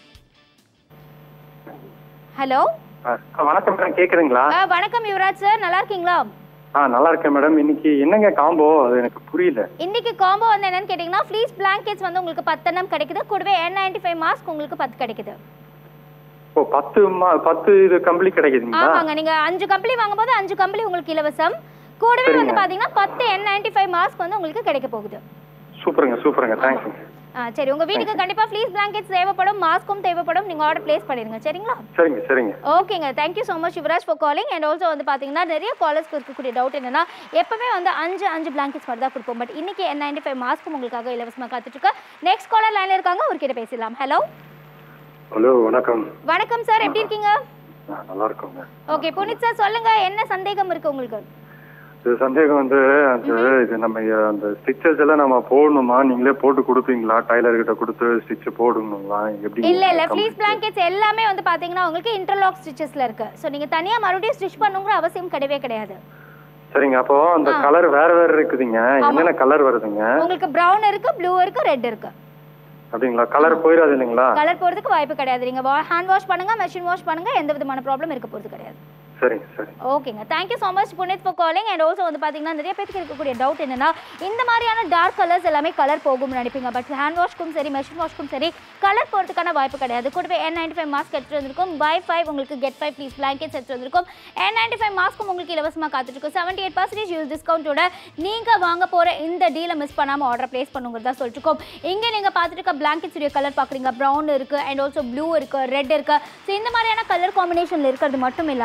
A: ஹலோ
C: ஆ, வணக்கம் மேடம் கேக்குதுங்களா
A: வணக்கம் யுவராஜ் சார் நல்லா இருக்கீங்களா
C: ஆ நல்லா இருக்கேன் மேடம் இன்னைக்கு என்னங்க காம்போ அது எனக்கு புரியல
A: இன்னைக்கு காம்போ வந்து என்னன்னு கேட்டிங்கன்னா ஃப்ளீஸ் பிளாங்கெட்ஸ் வந்து உங்களுக்கு பத்தெண்ணம் கிடைக்குது கூடவே என் நைன்டி ஃபைவ் மாஸ்க் உங்களுக்கு பத்து கிடைக்குது
C: ஓ பத்து மா பத்து இது கம்பளி கிடைக்குதுங்களா
A: ஆமாங்க நீங்க அஞ்சு கம்பளி வாங்கும்போது அஞ்சு கம்பளி உங்களுக்கு இலவசம் கூடவே வந்து
C: சரிங்க.
A: பாத்தீங்கன்னா பத்து என் நைன்டி ஃபைவ் மாஸ்க் வந்து உங்களுக்கு கிடைக்க போகுது
C: சூப்பருங்க சூப்பருங்க தேங்க்ஸுங்க
A: ஆ சரி உங்க வீட்டுக்கு கண்டிப்பா ஃப்ளீஸ் பிளாங்கெட்ஸ் தேவைப்படும் மாஸ்க்கும் தேவைப்படும் நீங்க ஆர்டர் பிளேஸ் பண்ணிருங்க சரிங்களா
C: சரிங்க சரிங்க
A: ஓகேங்க thank you so much Yuvraj for calling and also வந்து பார்த்தீங்கன்னா நிறைய காலர்ஸ்க்கு இருக்கக்கூடிய டவுட் என்னன்னா எப்பவுமே வந்து அஞ்சு அஞ்சு பிளாங்கெட்ஸ் மட்டும் தான் கொடுப்போம் பட் இன்னைக்கு என் நைன்டி ஃபைவ் மாஸ்க்கும் உங்களுக்காக இலவசமாக காத்துட்டு இருக்கு நெக்ஸ்ட் காலர் லைன்ல இருக்காங்க அவர்கிட்ட பேசலாம் ஹலோ
C: ஹலோ வணக்கம்
A: வணக்கம் சார் எப்படி இருக்கீங்க
C: ஆ, நல்லா இருக்கோங்க
A: ஓகே புனித் சார் சொல்லுங்க என்ன சந்தேகம் இருக்கு உங்களுக்கு
C: இது சந்தேகம் வந்து அந்த இது நம்ம அந்த ஸ்டிச்சஸ் எல்லாம் நம்ம போடணுமா நீங்களே போட்டு கொடுப்பீங்களா டைலர் கிட்ட கொடுத்து ஸ்டிச் போடணுங்களா எப்படி
A: இல்ல இல்ல ஃப்ளீஸ் பிளாங்கெட்ஸ் எல்லாமே வந்து பாத்தீங்கன்னா உங்களுக்கு இன்டர்லாக் ஸ்டிச்சஸ்ல இருக்கு ஸோ நீங்க தனியா மறுபடியும் ஸ்டிச் பண்ணுங்கிற அவசியம் கிடையவே கிடையாது
C: சரிங்க அப்போ அந்த கலர் வேற வேற இருக்குதுங்க என்னென்ன கலர் வருதுங்க
A: உங்களுக்கு பிரவுன் இருக்கு ப்ளூ இருக்கு ரெட் இருக்கு
C: அப்படிங்களா கலர் போயிடாது இல்லைங்களா
A: கலர் போறதுக்கு வாய்ப்பு கிடையாது நீங்க ஹேண்ட் வாஷ் பண்ணுங்க மெஷின் வாஷ் பண்ணுங்க எந்த விதமான ப்ராப்ளம் இருக்க போறது கிடையாது
C: சரிங்க சரி
A: ஓகேங்க thank you so much Puneet for calling and also வந்து பார்த்தீங்கன்னா நிறைய பேருக்கு இருக்கக்கூடிய டவுட் என்னன்னா இந்த மாதிரியான டார்க் கலர்ஸ் எல்லாமே கலர் போகும்னு நினைப்பீங்க பட் ஹேண்ட் வாஷ்க்கும் சரி மெஷின் வாஷ்க்கும் சரி கலர் போகிறதுக்கான வாய்ப்பு கிடையாது கூடவே என் நைன்டி ஃபைவ் மாஸ்க் எடுத்துட்டு வந்திருக்கோம் பை ஃபைவ் உங்களுக்கு கெட் ஃபைவ் ப்ளீஸ் பிளாங்கெட்ஸ் எடுத்து வந்திருக்கோம் என் நைன்டி ஃபைவ் மாஸ்க்கும் உங்களுக்கு இலவசமாக காத்துட்டு செவன்டி எயிட் பர்சன்டேஜ் யூஸ் டிஸ்கவுண்ட்டோட நீங்கள் வாங்க போகிற இந்த டீலை மிஸ் பண்ணாமல் ஆர்டர் ப்ளேஸ் பண்ணுங்கிறதா சொல்லிட்டு இருக்கோம் இங்கே நீங்கள் பார்த்துட்டு இருக்க பிளாங்கெட்ஸ் உடைய கலர் பார்க்குறீங்க ப்ரௌன் இருக்குது அண்ட் ஆல்சோ ப்ளூ இருக்குது ரெட் இருக்குது ஸோ இந்த மாதிரியான கலர் காம்பினேஷனில் இருக்கிறது மட்டும் இல்லாமல் செவன்டி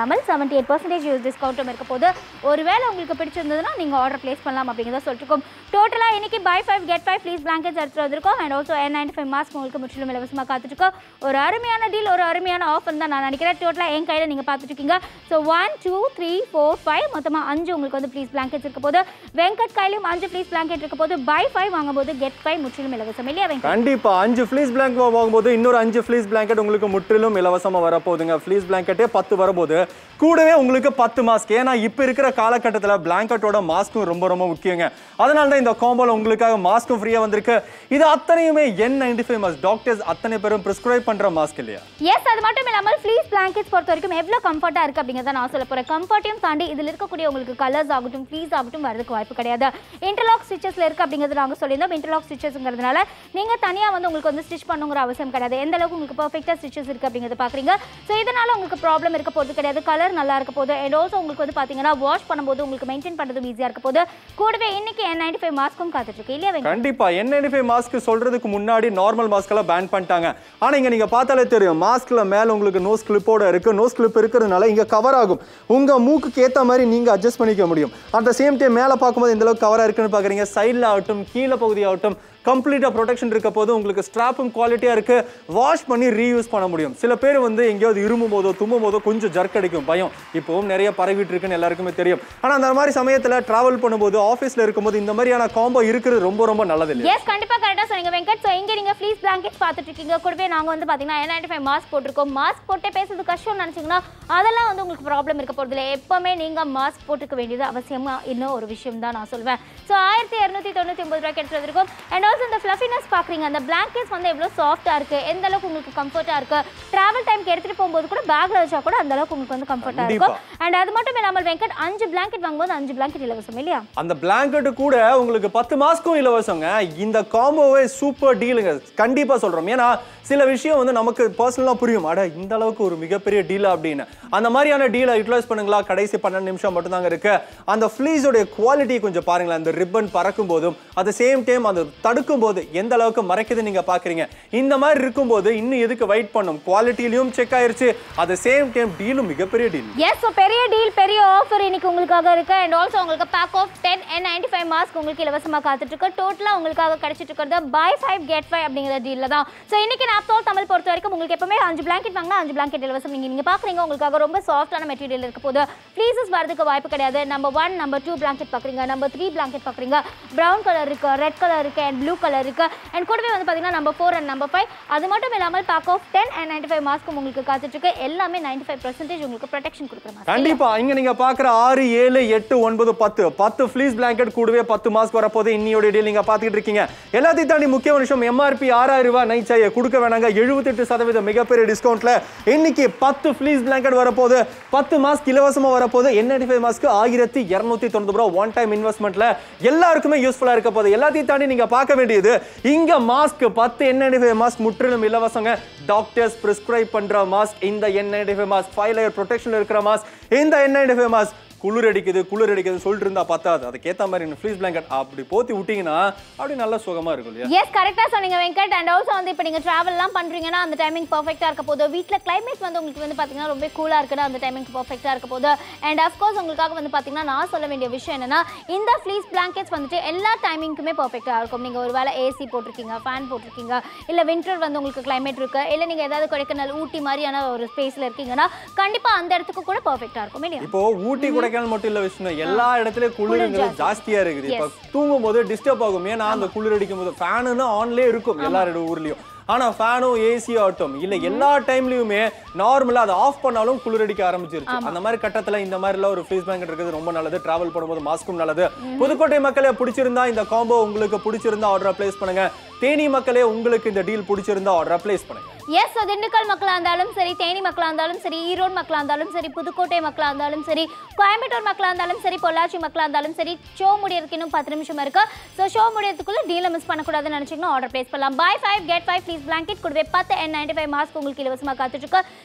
A: செவன்ட்டி எயிட் பர்சன்டேஜ் டிஸ்கவுண்ட்டும் இருக்க போது ஒருவேளை உங்களுக்கு பிடிச்சிருந்ததுன்னா நீங்கள் ஆர்டர் ப்ளேஸ் பண்ணலாம் அப்படிங்கிறத சொல்லிருக்கோம் டோட்டலாக இன்னைக்கு buy five get five fleece blankets எடுத்துகிட்டு வந்திருக்கோம் and also N ninety five mask உங்களுக்கு முற்றிலும் இலவசமாக காத்துட்ருக்கோம் ஒரு அருமையான டீல் ஒரு அருமையான ஆஃபர் தான் நான் நினைக்கிறேன் டோட்டலாக என் கையில் நீங்கள் பார்த்துட்டு இருக்கீங்க so one two three four five மொத்தமாக அஞ்சு உங்களுக்கு வந்து ப்ளீஸ் பிளாங்கெட்ஸ் இருக்க போது வெங்கட் கையிலும் அஞ்சு ப்ளீஸ் பிளாங்கெட் இருக்க போது பை ஃபைவ் வாங்கும்போது கெட் ஃபைவ் முற்றிலும் இலவசம் இல்லையா வெங்கட்
B: கண்டிப்பா அஞ்சு ஃப்ளீஸ் பிளாங்க் வாங்கும்போது இன்னொரு அஞ்சு ஃப்ளீஸ் பிளாங்கெட் உங்களுக்கு முற்றிலும் இலவசமா வரப்போகுதுங்க ஃப்ளீஸ் பிளாங்கெட்டே பத்து வரப்போகுது கூடவே உங்களுக்கு பத்து மாஸ்க் ஏன்னா இப்போ இருக்கிற காலகட்டத்தில் பிளாங்கெட்டோட மாஸ்க்கும் ரொம்ப ரொம்ப முக்கியங்க அதனால தான் இந்த காம்போல உங்களுக்காக மாஸ்க்கும் ஃப்ரீயா வந்திருக்கு இது அத்தனையுமே N ninety five mask doctors அத்தனை பேரும் ப்ரிஸ்கிரைப் பண்ற மாஸ்க் இல்லையா
A: எஸ் அது மட்டும் இல்லாமல் ஃப்ளீஸ் பிளாங்கெட்ஸ் பொறுத்த வரைக்கும் எவ்வளோ கம்ஃபர்ட்டாக இருக்குது அப்படிங்கிறத நான் சொல்ல போகிறேன் கம்ஃபர்ட்டையும் தாண்டி இதில் இருக்கக்கூடிய உங்களுக்கு கலர்ஸ் ஆகட்டும் ஃப்ளீஸ் ஆகட்டும் வரதுக்கு வாய்ப்பு கிடையாது இன்டர்லாக் ஸ்டிச்சஸில் இருக்குது அப்படிங்கிறது நாங்கள் சொல்லியிருந்தோம் இன்டர்லாக் ஸ்டிச்சஸ்ங்கிறதுனால நீங்கள் தனியாக வந்து உங்களுக்கு வந்து ஸ்டிச் பண்ணுங்கிற அவசியம் கிடையாது எந்த அளவுக்கு உங்களுக்கு பர்ஃபெக்டாக ஸ்டிச்சஸ் இருக்குது அப்படிங்கிறத பார்க்குறீங்க ஸோ இதனால் உங்களுக்கு ப்ராப்ளம் இருக்க போகிறது கிடையாது கலர் நல்லா இருக்க போது அண்ட் ஆல்சோ உங்களுக்கு வந்து பார்த்தீங்கன்னா வாஷ் பண்ணும்போது உங்களுக்கு மெயின்டைன் பண்ணுறதும் ஈஸியாக இருக்க போது கூடவே இன்னைக்கு என் நைன்டி ஃபைவ் மாஸ்க்கும் காத்துட்ருக்கு இல்லையா வெங்கட்?
B: கண்டிப்பா என் நைன்டி ஃபைவ் மாஸ்க் சொல்றதுக்கு முன்னாடி நார்மல் மாஸ்க்கெல்லாம் பேன் பண்ணிட்டாங்க ஆனா இங்க நீங்க பார்த்தாலே தெரியும் மாஸ்க்ல மேல உங்களுக்கு நோஸ் கிளிப்போட இருக்கு நோஸ் கிளிப் இருக்கிறதுனால இங்க கவர் ஆகும் உங்க மூக்குக்கு ஏத்த மாதிரி நீங்க அட்ஜஸ்ட் பண்ணிக்க முடியும் அட் த சேம் டைம் மேல பார்க்கும்போது இந்த அளவுக்கு கவரா இருக்குன்னு பாக்குறீங்க சைடில் ஆகட்டும் கீழே பகுதி ஆகட்டும் கம்ப்ளீட்டாக ப்ரொடெக்ஷன் இருக்க போது உங்களுக்கு ஸ்ட்ராப்பும் குவாலிட்டியாக இருக்கு வாஷ் பண்ணி ரீயூஸ் பண்ண முடியும் சில பேர் வந்து எங்கேயாவது இருமும் போதோ தும்மும் போதோ கொஞ்சம் ஜர்க் அடிக்கும் பயம் இப்போவும் நிறைய பரவிட்டு இருக்குன்னு எல்லாருக்குமே தெரியும் ஆனால் அந்த மாதிரி சமயத்தில் ட்ராவல் பண்ணும்போது ஆஃபீஸில் இருக்கும்போது இந்த மாதிரியான காம்போ இருக்கிறது ரொம்ப ரொம்ப நல்லது இல்லையா
A: எஸ் கண்டிப்பா கரெக்டா சொன்னீங்க வெங்கட் ஸோ இங்க நீங்க ஃப்ளீஸ் பிளாங்கெட்ஸ் பார்த்துட்டு இருக்கீங்க கூடவே நாங்க வந்து பாத்தீங்கன்னா என் நைன்டி ஃபைவ் மாஸ்க் போட்டிருக்கோம் மாஸ்க் போட்டே பேசுறது கஷ்டம்னு நினைச்சீங்கன்னா அதெல்லாம் வந்து உங்களுக்கு ப்ராப்ளம் இருக்க போறது இல்லை எப்பவுமே நீங்க மாஸ்க் போட்டுக்க வேண்டியது அவசியமா இன்னும் ஒரு விஷயம் தான் நான் சொல்லுவேன் ஸோ ஆயிரத்தி இரநூத்தி தொண்ணூத்தி ஒன்பது ரூபாய்க்கு எடுத்து வந்திருக்கோம் அண்ட் ஆல்சோ இந்த ஃப்ளஃபினஸ் பாக்குறீங்க அந்த பிளாங்கெட்ஸ் வந்து எவ்வளவு சாஃப்டா இருக்கு எந்த அளவுக்கு உங்களுக்கு கம்ஃபர்ட்டா இருக்கு டிராவல் டைம்க்கு எடுத்துட்டு போகும்போது கூட பேக்ல வச்சா கூட அந்த அளவுக்கு உங்களுக்கு வந்து கம்ஃபர்ட்டா இருக்கும் அண்ட் அது மட்டும் இல்லாமல் வெங்கட் அஞ்சு பிளாங்கெட் வாங்கும்போது அஞ்சு பிளாங்கெட் இலவசம் இல்லையா
B: அந்த பிளாங்கெட் கூட உங்களுக்கு பத்து மாஸ்க்கும் இலவசங்க இந்த காம்போவே சூப்பர் டீலுங்க கண்டிப்பா சொல்றோம் ஏன்னா சில விஷயம் வந்து நமக்கு பர்சனலாக புரியும் அட இந்த அளவுக்கு ஒரு மிகப்பெரிய டீல் அப்படின்னு அந்த மாதிரியான டீலை யூட்டிலைஸ் பண்ணுங்களா கடைசி பன்னெண்டு நிமிஷம் மட்டும்தாங்க இருக்கு அந்த ஃப்ளீஸோடைய குவாலிட்டி கொஞ்சம் பாருங்களேன் அந்த ரிப்பன் பறக்கும் போதும் அட் சேம் டைம் அது தடுக்கும் போது எந்த அளவுக்கு மறைக்குது நீங்க பாக்குறீங்க இந்த மாதிரி இருக்கும்போது இன்னும் எதுக்கு வெயிட் பண்ணும் குவாலிட்டிலையும் செக் ஆயிருச்சு அட் சேம் டைம் டீலும் மிகப்பெரிய டீல்
A: எஸ் ஸோ பெரிய டீல் பெரிய ஆஃபர் இன்னைக்கு உங்களுக்காக இருக்கு அண்ட் ஆல்சோ உங்களுக்கு pack of ten N ninety five mask உங்களுக்கு இலவசமாக காத்துட்டு இருக்கு டோட்டலாக உங்களுக்காக கிடைச்சிட்டு இருக்கிறது பை ஃபைவ் கெட் ஃபைவ் அப்படிங்கிற டீலில் தான் ஸோ இன்னைக்கு நாப்தோல் தமிழ் பொறுத்த வரைக்கும் உங்களுக்கு எப்பவுமே அஞ்சு பிளாங்கெட் வாங்கினா அஞ்சு பிளாங்கெட் இலவசம் நீங்கள் நீங்கள் பார்க்குறீங்க உங்களுக்காக ரொம்ப சாஃப்டான மெட்டீரியல் இருக்க போது ஃப்ளீசஸ் வரதுக்கு வாய்ப்பு கிடையாது number one number two blanket பார்க்குறீங்க நம்பர் த்ரீ பிளாங்கெட் பார்க்குறீங்க ப்ரௌன் கலர் இருக்கு ரெட் கலர் இருக்கு அண்ட் ப்ளூ கலர் இருக்கு அண்ட் கூடவே வந்து பார்த்தீங்கன்னா number four and number five அது மட்டும் இல்லாமல் pack of ten and ninety five மாஸ்க்கும் உங்களுக்கு காத்துட்டு இருக்கு எல்லாமே நைன்டி ஃபைவ் பர்சன்டேஜ் உங்களுக்கு ப்ரொடெக்ஷன் கொடுக்குற மாதிரி
B: கண்டிப்பா இங்க நீங்க பாக்குற ஆறு ஏழு எட்டு ஒன்பது பத்து பத்து ஃப்ளீஸ் பிளாங்கெட் கூடவே பத்து மாஸ்க் வரப்போது இன்னியோட டீல் நீங்க பாத்துக்கிட்டு இருக்கீங்க எல்லாத்தையும் தாண்டி முக்கிய விஷயம் எம்ஆர்பி ஆறாயிரம் ரூபாய் நைச்சாய கொடுக்க வேணாங்க எழுபத்தெட்டு சதவீதம் மிகப்பெரிய டிஸ்கவுண்ட்ல இன்னைக்கு பத்து ஃப்ளீஸ் பிளாங்கெட் வரப்போது பத்து மாஸ்க் இலவசமா வரப்போது என் ஃபைவ் மாஸ்க் ஆயிரத்தி இரநூத்தி தொண்ணூறு ரூபாய் ஒன் டைம் இன்வெஸ்ட்மெண்ட்ல எல்லாருக்குமே யூஸ்ஃபுல்லா இருக்க போகுது எல்லாத்தையும் தாண்டி நீங்க பார்க்க வேண்டியது இங்க மாஸ்க் பத்து என் ஃபைவ் மாஸ்க் முற்றிலும் இலவசங்க டாக்டர்ஸ் பிரிஸ்கிரைப் பண்ற மாஸ்க் இந்த N five mask five layer protection இருக்கிற மாஸ்க் இந்த என் ஃபைவ் மாஸ்க் குளிர் அடிக்குது குளிர் அடிக்குதுன்னு சொல்லிட்டு இருந்தா பத்தாது அதுக்கேத்த மாதிரி ஃப்ளீஸ் பிளாங்கெட் அப்படி போத்தி விட்டீங்கன்னா அப்படி நல்லா சுகமா இருக்கும் இல்லையா
A: எஸ் கரெக்டாக சொன்னீங்க வெங்கட் அண்ட் ஆல்சோ வந்து இப்போ நீங்கள் ட்ராவல்லாம் பண்ணுறீங்கன்னா அந்த டைமிங் பர்ஃபெக்டாக இருக்க போது வீட்டில் கிளைமேட் வந்து உங்களுக்கு வந்து பார்த்தீங்கன்னா ரொம்ப கூலாக இருக்குன்னா அந்த டைமிங் பர்ஃபெக்டாக இருக்க போது அண்ட் அஃப்கோர்ஸ் உங்களுக்காக வந்து பார்த்தீங்கன்னா நான் சொல்ல வேண்டிய விஷயம் என்னன்னா இந்த ஃப்ளீஸ் பிளாங்கெட்ஸ் வந்துட்டு எல்லா டைமிங்க்குமே பர்ஃபெக்டாக இருக்கும் நீங்கள் ஒரு வேளை ஏசி போட்டிருக்கீங்க ஃபேன் போட்டிருக்கீங்க இல்லை வின்டர் வந்து உங்களுக்கு கிளைமேட் இருக்கு இல்லை நீங்கள் ஏதாவது கொடைக்கானல் ஊட்டி மாதிரியான ஒரு ஸ்பேஸில் இருக்கீங்கன்னா கண்டிப்பாக அந்த இடத்துக்கு கூட பர்ஃபெக்டாக இருக்கும் இல்லையா
B: இப்போ ஊட்டி கொடைக்கானல் மட்டும் இல்ல விஷ்ணு எல்லா இடத்துலயும் குளிருங்கிறது
A: ஜாஸ்தி.
B: ஜாஸ்தியா இருக்குது இப்ப தூங்கும் போது டிஸ்டர்ப் ஆகும் ஏன்னா அந்த குளிர் அடிக்கும் போது ஃபேனுன்னு ஆன்லயே இருக்கும் எல்லாரோட ஊர்லயும் ஆனா ஃபேனும் ஏசி ஆட்டும் இல்ல எல்லா டைம்லயுமே நார்மலா அதை ஆஃப் பண்ணாலும் குளிர் அடிக்க ஆரம்பிச்சிருச்சு அந்த மாதிரி கட்டத்துல இந்த மாதிரி எல்லாம் ஒரு ஃபேஸ் பேங்க் இருக்கிறது ரொம்ப நல்லது டிராவல் பண்ணும்போது மாஸ்க்கும் நல்லது புதுக்கோட்டை மக்களே பிடிச்சிருந்தா இந்த காம்போ உங்களுக்கு பிடிச்சிருந்தா ஆர்டர் பிளேஸ் பண்ணுங்க தேனி மக்களே உங்களுக்கு இந்த டீல் பிடிச்சிருந்தா ஆர்டர் பிளேஸ் பண்ணுங்க
A: எஸ் திண்டுக்கல் மக்களாக இருந்தாலும் சரி தேனி மக்களாக இருந்தாலும் சரி ஈரோடு மக்களாக இருந்தாலும் சரி புதுக்கோட்டை மக்களாக இருந்தாலும் சரி கோயம்புத்தூர் மக்களாக இருந்தாலும் சரி பொள்ளாச்சி மக்களாக இருந்தாலும் சரி ஷோ முடியறதுக்கு இன்னும் பத்து நிமிஷம் இருக்கு ஸோ ஷோ முடியறதுக்குள்ள டீலை மிஸ் பண்ணக்கூடாதுன்னு நினச்சிங்கன்னா ஆர்டர் பிளேஸ் பண்ணலாம் buy five get five fleece blanket கூடவே பத்து என் நைன்டி ஃபைவ் மாஸ்க் உங்களுக்கு இலவசமாக காத்துட்டு இருக்கு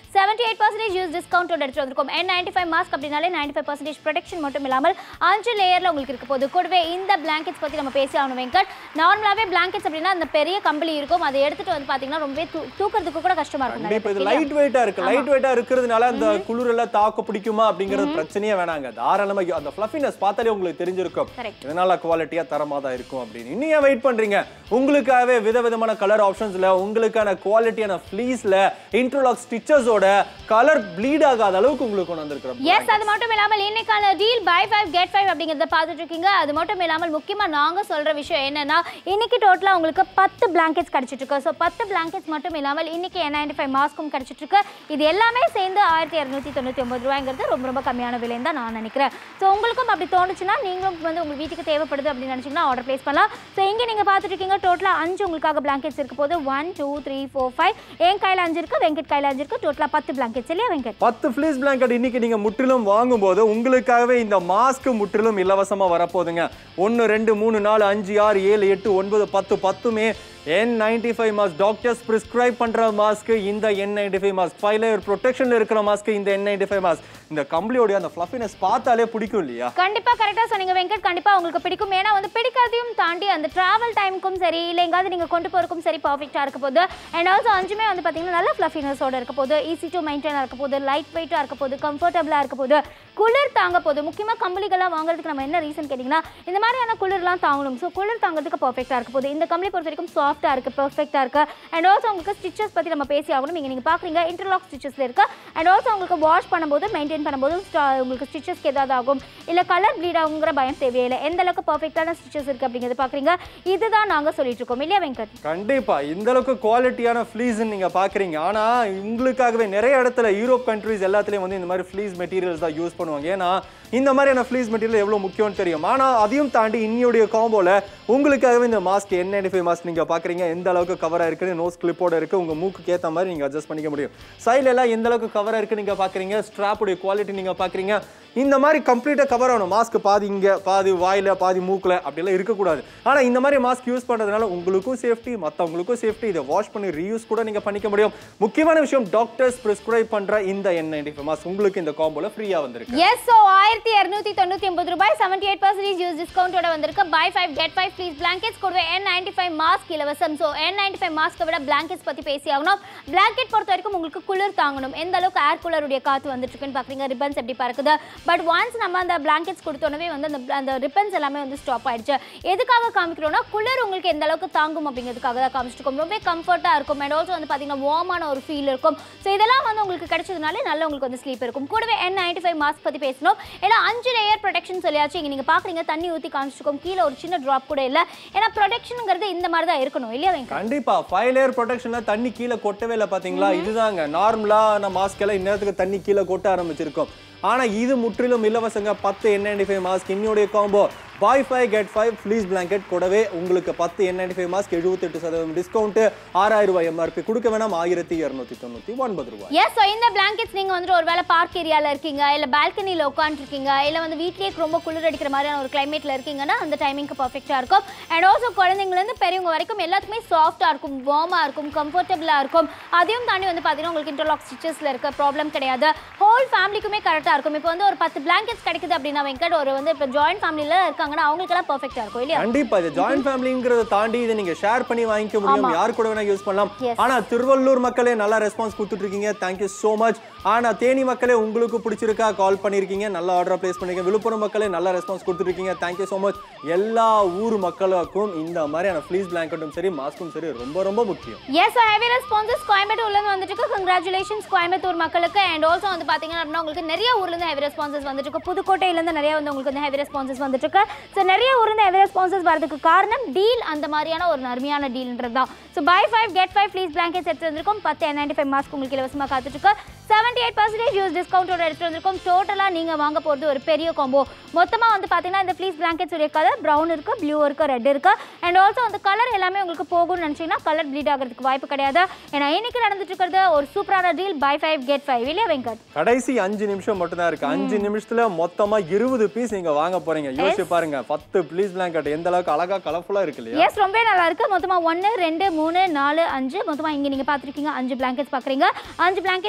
A: செவன்டி எயிட் பர்சன்டேஜ் யூஸ் டிஸ்கவுண்டோட எடுத்து வந்திருக்கோம் என் நைன்டி ஃபைவ் மாஸ்க் அப்படின்னாலே நைன்டி ஃபைவ் பர்சன்டேஜ் ப்ரொடெக்ஷன் மட்டும் இல்லாமல் அஞ்சு லேயரில் உங்களுக்கு இருக்க போகுது கூடவே இந்த பிளாங்கெட்ஸ் பற்றி நம்ம பேசி ஆகணும் வெங்கட் நார்மலாகவே பிளாங்கெட்ஸ் அப்படின்னா அந்த பெரிய கம்பளி இருக்கும் அதை எடுத்துட்டு வந்து பார்த்தீங்கன்னா ரொம்பவே தூ தூக்கிறதுக்கு கூட கஷ்டமா இருக்கும் நிறைய
B: கண்டிப்பா இது
A: பேருக்கு
B: லைட் வெயிட்டா இருக்கு லைட் வெயிட்டா இருக்கிறதுனால அந்த குளிர் எல்லாம் தாக்க பிடிக்குமா அப்படிங்கிறது பிரச்சனையே வேணாங்க தாராளமா அந்த ஃபிளஃபினஸ் பார்த்தாலே உங்களுக்கு தெரிஞ்சிருக்கும்
A: Correct.
B: இதனால குவாலிட்டியா தரமா தான் இருக்கும் அப்படின்னு இன்னும் ஏன் வெயிட் பண்றீங்க உங்களுக்காகவே விதவிதமான கலர் ஆப்ஷன்ஸ்ல உங்களுக்கான குவாலிட்டியான ஃப்ளீஸ்ல இன்டர்லாக் ஸ்டிச்சஸோட கலர் ப்ளீட் ஆகாத அளவுக்கு உங்களுக்கு கொண்டு வந்திருக்கிறோம்
A: எஸ் அது மட்டும் இல்லாமல் இன்னைக்கான deal buy five get five அப்படிங்கிறத பார்த்துட்டு இருக்கீங்க அது மட்டும் இல்லாமல் முக்கியமாக நாங்கள் சொல்கிற விஷயம் என்னன்னா இன்னைக்கு டோட்டலாக உங்களுக்கு பத்து பிளாங்கெட்ஸ் கிடைச்சிட்டு இருக்கு ஸோ பத்து பிளாங்கெட்ஸ் மட்டும் இல்லாமல் இன்னைக்கு என் நைன்டி ஃபைவ் மாஸ்க்கும் கிடைச்சிட்டு இருக்கு இது எல்லாமே சேர்ந்து ஆயிரத்தி இரநூத்தி தொண்ணூற்றி ஒன்பது ரூபாய்ங்கிறது ரொம்ப ரொம்ப கம்மியான விலைன்னு தான் நான் நினைக்கிறேன் ஸோ உங்களுக்கும் அப்படி தோணுச்சுன்னா நீங்களும் வந்து உங்கள் வீட்டுக்கு தேவைப்படுது அப்படின்னு நினச்சிங்கன்னா ஆர்டர் ப்ளேஸ் பண்ணலாம் ஸோ இங்கே நீங்கள் பார்த்துட்டு இருக்கீங்க டோட்டலாக அஞ்சு உங்களுக்காக பிளாங்கெட்ஸ் இருக்க போது one two three four five என் கையில் அஞ்சு இருக்கு வெங்கட் கையில் அஞ்சு இருக்கு டோட்டலாக பத்து பிளாங்கெட்ஸ் இல்லையா வெங்கட்
B: பத்து ஃபிளீஸ் பிளாங்கெட் இன்னைக்கு நீங்க முற்றிலும் வாங்கும்போது உங்களுக்காகவே இந்த மாஸ்க் முற்றிலும் இலவசமா வரப்போகுதுங்க ஒன்று ரெண்டு மூணு நாலு அஞ்சு ஆறு ஏழு எட்டு ஒன்பது பத்து பத்துமே N ninety five mask doctors prescribe பண்ற மாஸ்க் இந்த N ninety five mask five layer ப்ரொடெக்ஷன்ல இருக்கிற மாஸ்க் இந்த என் நைன்டி ஃபைவ் மாஸ்க் இந்த கம்பளியோடைய அந்த ஃப்ளஃபினஸ் பார்த்தாலே பிடிக்கும் இல்லையா
A: கண்டிப்பா கரெக்டா சொன்னீங்க வெங்கட் கண்டிப்பா உங்களுக்கு பிடிக்கும் ஏன்னா வந்து பிடிக்கிறதையும் தாண்டி அந்த டிராவல் டைமுக்கும் சரி இல்லை எங்காவது நீங்க கொண்டு போறதுக்கும் சரி பர்ஃபெக்டா இருக்க போகுது அண்ட் ஆல்சோ அஞ்சுமே வந்து பாத்தீங்கன்னா நல்ல ஃப்ளஃபினஸோட இருக்க போகுது ஈஸி டு மெயின்டைனா இருக்க போகுது லைட் வெயிட்டா இருக்க போகுது கம்ஃபர்டபுளா இருக்க போகுது குளிர் தாங்க போகுது முக்கியமா கம்பளிகள்லாம் வாங்குறதுக்கு நம்ம என்ன ரீசன் கேட்டிங்கன்னா இந்த மாதிரியான குளிர்லாம் தாங்கணும் ஸோ குளிர் தாங்கிறதுக்கு பர்ஃபெக்டா இருக்க போகுது இந்த கம்பளி பொறுத்த வரைக்கும் சாஃப்டா இருக்கு பெர்ஃபெக்டா இருக்கு அண்ட் ஆல்சோ உங்களுக்கு ஸ்டிச்சஸ் பத்தி நம்ம பேசி ஆகணும் நீங்க நீங்க பாக்குறீங்க இன்டர்லாக் ஸ்டிச்சஸ்ல இருக்கு அண்ட் ஆல்சோ உங்களுக்கு வாஷ் பண்ணும்போது மெயின்டைன் பண்ணும்போது sta- உங்களுக்கு ஸ்டிச்சஸ்க்கு ஏதாவது ஆகும் இல்லை கலர் ப்ளீட் ஆகுங்கிற பயம் தேவையில்லை எந்த அளவுக்கு பர்ஃபெக்டான ஸ்டிச்சஸ் இருக்கு அப்படிங்கிறத பார்க்குறீங்க இதுதான் நாங்கள் சொல்லிட்டு இருக்கோம் இல்லையா வெங்கட்
B: கண்டிப்பா இந்த அளவுக்கு குவாலிட்டியான ஃப்ளீஸ் நீங்க பாக்குறீங்க ஆனா உங்களுக்காகவே நிறைய இடத்துல யூரோப் கண்ட்ரீஸ் எல்லாத்துலயும் வந்து இந்த மாதிரி ஃப்ளீஸ் மெட்டீரியல்ஸ் தான் யூஸ் பண்ணுவாங்க ஏன்னா இந்த மாதிரியான ஃப்ளீஸ் மெட்டீரியல் எவ்வளவு முக்கியம்னு தெரியும் ஆனா அதையும் தாண்டி இன்னியுடைய காம்போல உங்களுக்காகவே இந்த mask N ninety five mask நீங்க பாக்குறீங்க எந்த அளவுக்கு கவரா இருக்குன்னு நோஸ் கிளிப்போட இருக்கு உங்க மூக்குக்கு ஏத்த மாதிரி நீங்க அட்ஜஸ்ட் பண்ணிக்க முடியும் சைடுல எல்லாம் எந்த அளவுக்கு கவரா இருக்கு நீங்க பாக்குறீங்க ஸ்ட்ராப்புடைய குவாலிட்டி நீங்க பாக்குறீங்க இந்த மாதிரி கம்ப்ளீட்டா கவர் ஆகணும் மாஸ்க் பாதி இங்க பாதி வாயில பாதி மூக்குல அப்படிலாம் இருக்கக்கூடாது ஆனா இந்த மாதிரி மாஸ்க் யூஸ் பண்றதுனால உங்களுக்கும் சேஃப்டி மத்தவங்களுக்கும் சேஃப்டி இதை வாஷ் பண்ணி ரீயூஸ் கூட நீங்க பண்ணிக்க முடியும் முக்கியமான விஷயம் டாக்டர்ஸ் பிரிஸ்கிரைப் பண்ற இந்த என் நைன்டி ஃபைவ் மாஸ்க் உங்களுக்கு இந்த காம்போல ஃப்ரீயா வந்திருக்கு
A: எஸ் ஸோ ஆயிரத்தி இரநூத்தி தொண்ணூற்றி ஒன்பது ரூபாய் செவன்டி எயிட் பர்சன்டேஜ் யூஸ் டிஸ்கவுண்டோட வந்திருக்கு buy five get five fleece blankets கூடவே என் நைன்டி ஃபைவ் மாஸ்க் இலவசம் ஸோ என் நைன்டி ஃபைவ் மாஸ்க்கை விட பிளாங்கெட்ஸ் பற்றி பேசி ஆகணும் பிளாங்கெட் பொறுத்த வரைக்கும் உங்களுக்கு குளிர் தாங்கணும் எந்த அளவுக்கு ஏர் கூலருடைய காற்று வந்துட்டு இருக்குன்னு பார்க்குறீங்க ரிப்பன்ஸ் எப்படி பறக்குது பட் ஒன்ஸ் நம்ம அந்த பிளாங்கெட்ஸ் கொடுத்தோடனே வந்து அந்த அந்த ரிப்பன்ஸ் எல்லாமே வந்து ஸ்டாப் ஆயிடுச்சு எதுக்காக காமிக்கிறோம்னா குளிர் உங்களுக்கு எந்த அளவுக்கு தாங்கும் அப்படிங்கிறதுக்காக தான் காமிச்சிருக்கோம் ரொம்ப கம்ஃபர்ட்டாக இருக்கும் அண்ட் ஆல்சோ வந்து பார்த்தீங்கன்னா வார்மான ஒரு ஃபீல் இருக்கும் ஸோ இதெல்லாம் வந்து உங்களுக்கு கிடைச்சதுனால நல்ல உங்களுக்கு வந்து ஸ்லீப் இருக்கும் கூடவே என் நைன்டி ஃபைவ் மாஸ்க் பற்றி பேசணும் ஏன்னா அஞ்சு லேயர் ப்ரொடெக்ஷன் சொல்லியாச்சு இங்கே நீங்கள் பார்க்குறீங்க தண்ணி ஊற்றி காமிச்சிருக்கோம் கீழே ஒரு சின்ன ட்ராப் கூட இல்லை ஏன்னா ப்ரொடெக்ஷனுங்கிறது இந்த மாதிரி தான் இருக்கணும் இல்லையா வெங்கட்
B: கண்டிப்பா ஃபைவ் லேயர் ப்ரொடெக்ஷன்ல தண்ணி கீழே கொட்டவே இல்லை பாத்தீங்களா இதுதாங்க நார்மலா நம்ம மாஸ்க் எல்லாம் இந்நேரத்துக்கு தண்ணி கீழே கொட்ட ஆரம்பிச்சிருக்கோம் ஆனா இது முற்றிலும் இலவசங்க பத்து என் நைன்டி ஃபைவ் மாஸ்க் இன்னுடைய combo buy five get five fleece blanket கூடவே உங்களுக்கு பத்து என் நைன்டி ஃபைவ் மாஸ்க் எழுபத்தெட்டு சதவீதம் டிஸ்கவுண்ட் ஆறாயிரம் ரூபாய் எம்ஆர்பி கொடுக்க வேணாம் ஆயிரத்தி இரநூத்தி தொண்ணூத்தி ஒன்பது ரூபாய்
A: எஸ் ஸோ இந்த பிளாங்கெட்ஸ் நீங்கள் வந்துட்டு ஒரு வேளை பார்க் ஏரியாவில் இருக்கீங்க இல்லை பால்கனியில் உட்காந்துருக்கீங்க இல்லை வந்து வீட்லேயே ரொம்ப குளிர் அடிக்கிற மாதிரியான ஒரு கிளைமேட்டில் இருக்கீங்கன்னா அந்த டைமிங்க்கு பர்ஃபெக்டாக இருக்கும் அண்ட் ஆல்சோ குழந்தைங்கலேருந்து பெரியவங்க வரைக்கும் எல்லாத்துக்குமே சாஃப்டாக இருக்கும் வார்மாக இருக்கும் கம்ஃபர்டபுளாக இருக்கும் அதையும் தாண்டி வந்து பார்த்தீங்கன்னா உங்களுக்கு இன்டர்லாக் ஸ்டிச்சஸில் இருக்க ப்ராப்ளம் கிடையாது ஹோல் ஃபேமிலிக்குமே கரெக்டாக இருக்கும் இப்போ வந்து ஒரு பத்து பிளாங்கெட்ஸ் கிடைக்குது அப்படின்னா வெங்கட் ஒரு வந்து இப்போ ஜாயின்ட் ஃபேமிலியில் இருக்காங்கன்னா அவங்களுக்கெல்லாம் பர்ஃபெக்டாக இருக்கும் இல்லையா
B: கண்டிப்பா இது ஜாயின்ட் ஃபேமிலிங்கிறத தாண்டி இதை நீங்க ஷேர் பண்ணி வாங்கிக்க முடியும் யார் கூட வேணா யூஸ் பண்ணலாம்
A: Yes.
B: ஆனா திருவள்ளூர் மக்களே நல்ல ரெஸ்பான்ஸ் கொடுத்துட்டு இருக்கீங்க தேங்க்யூ so மச் ஆனா தேனி மக்களே உங்களுக்கு பிடிச்சிருக்கா கால் பண்ணிருக்கீங்க நல்ல ஆர்டர் பிளேஸ் பண்ணிருக்கீங்க விழுப்புரம் மக்களே நல்ல ரெஸ்பான்ஸ் கொடுத்துட்டு இருக்கீங்க தேங்க்யூ so மச் எல்லா ஊர் மக்களுக்கும் இந்த மாதிரியான ஃப்ளீஸ் பிளாங்கெட்டும் சரி மாஸ்க்கும் சரி ரொம்ப ரொம்ப முக்கியம்
A: எஸ் ஹெவி ரெஸ்பான்சஸ் கோயம்புத்தூர்லேருந்து வந்துட்டு இருக்கு கங்க்ராச்சுலேஷன்ஸ் கோயம்புத்தூர் மக்களுக்கு அண்ட் ஆல்சோ வந்து பார்த்தீங்கன்னா அப்படின்னா உங்களுக்கு நிறைய ஊர்லேருந்து ஹெவி ரெஸ்பான்சஸ் வந்துட்டு இருக்கு புதுக்கோட்டையிலேருந்து நிறைய வந்து உங்களுக்கு வந்து ஹெவி ரெஸ்பான்சஸ் வந்துட்டு இருக்கு ஸோ நிறைய ஊர்லேருந்து ஹெவி ரெஸ்பான்சஸ் வரதுக்கு காரணம் டீல் அந்த மாதிரியான ஒரு அருமையான டீல்ன்றது தான் so buy five get five fleece blankets எடுத்து வந்திருக்கோம் பத்து என் நைன்டி ஃபைவ் மாஸ்க் உங்களுக்கு இலவசமாக காத்துட்டு இருக்கு செவன்டி எயிட் பர்சன்டேஜ் யூஸ் டிஸ்கவுண்டோட எடுத்து வந்திருக்கோம் டோட்டலாக நீங்கள் வாங்க போகிறது ஒரு பெரிய காம்போ மொத்தமாக வந்து பார்த்தீங்கன்னா இந்த ப்ளீஸ் பிளாங்கெட்ஸ் உடைய கலர் ப்ரௌன் இருக்கு ப்ளூ இருக்கு ரெட் இருக்கு அண்ட் ஆல்சோ அந்த கலர் எல்லாமே உங்களுக்கு போகும்னு நினச்சிங்கன்னா கலர் ப்ளீட் ஆகிறதுக்கு வாய்ப்பு கிடையாது ஏன்னா இன்னைக்கு நடந்துட்டு இருக்கிறது ஒரு சூப்பரான deal buy five get five இல்லையா வெங்கட்
B: கடைசி அஞ்சு நிமிஷம் மட்டும் தான் இருக்கு அஞ்சு நிமிஷத்துல மொத்தமா இருபது பீஸ் நீங்க வாங்க போறீங்க யோசிச்சு பாருங்க பத்து ப்ளீஸ் பிளாங்கெட் எந்த அளவுக்கு அழகா கலர்ஃபுல்லா இருக்கு இல்லையா
A: எஸ் ரொம்ப நல்லா இருக்கு மொத்தமாக ஒன்று ரெண்டு மூணு நாலு அஞ்சு மொத்தமாக இங்கே நீங்கள் பார்த்துருக்கீங்க அஞ்சு பிளாங்கெட்ஸ் பார்க்குறீங்க அஞ்சு பிளாங்கெட்ஸ் கூட அஞ்சு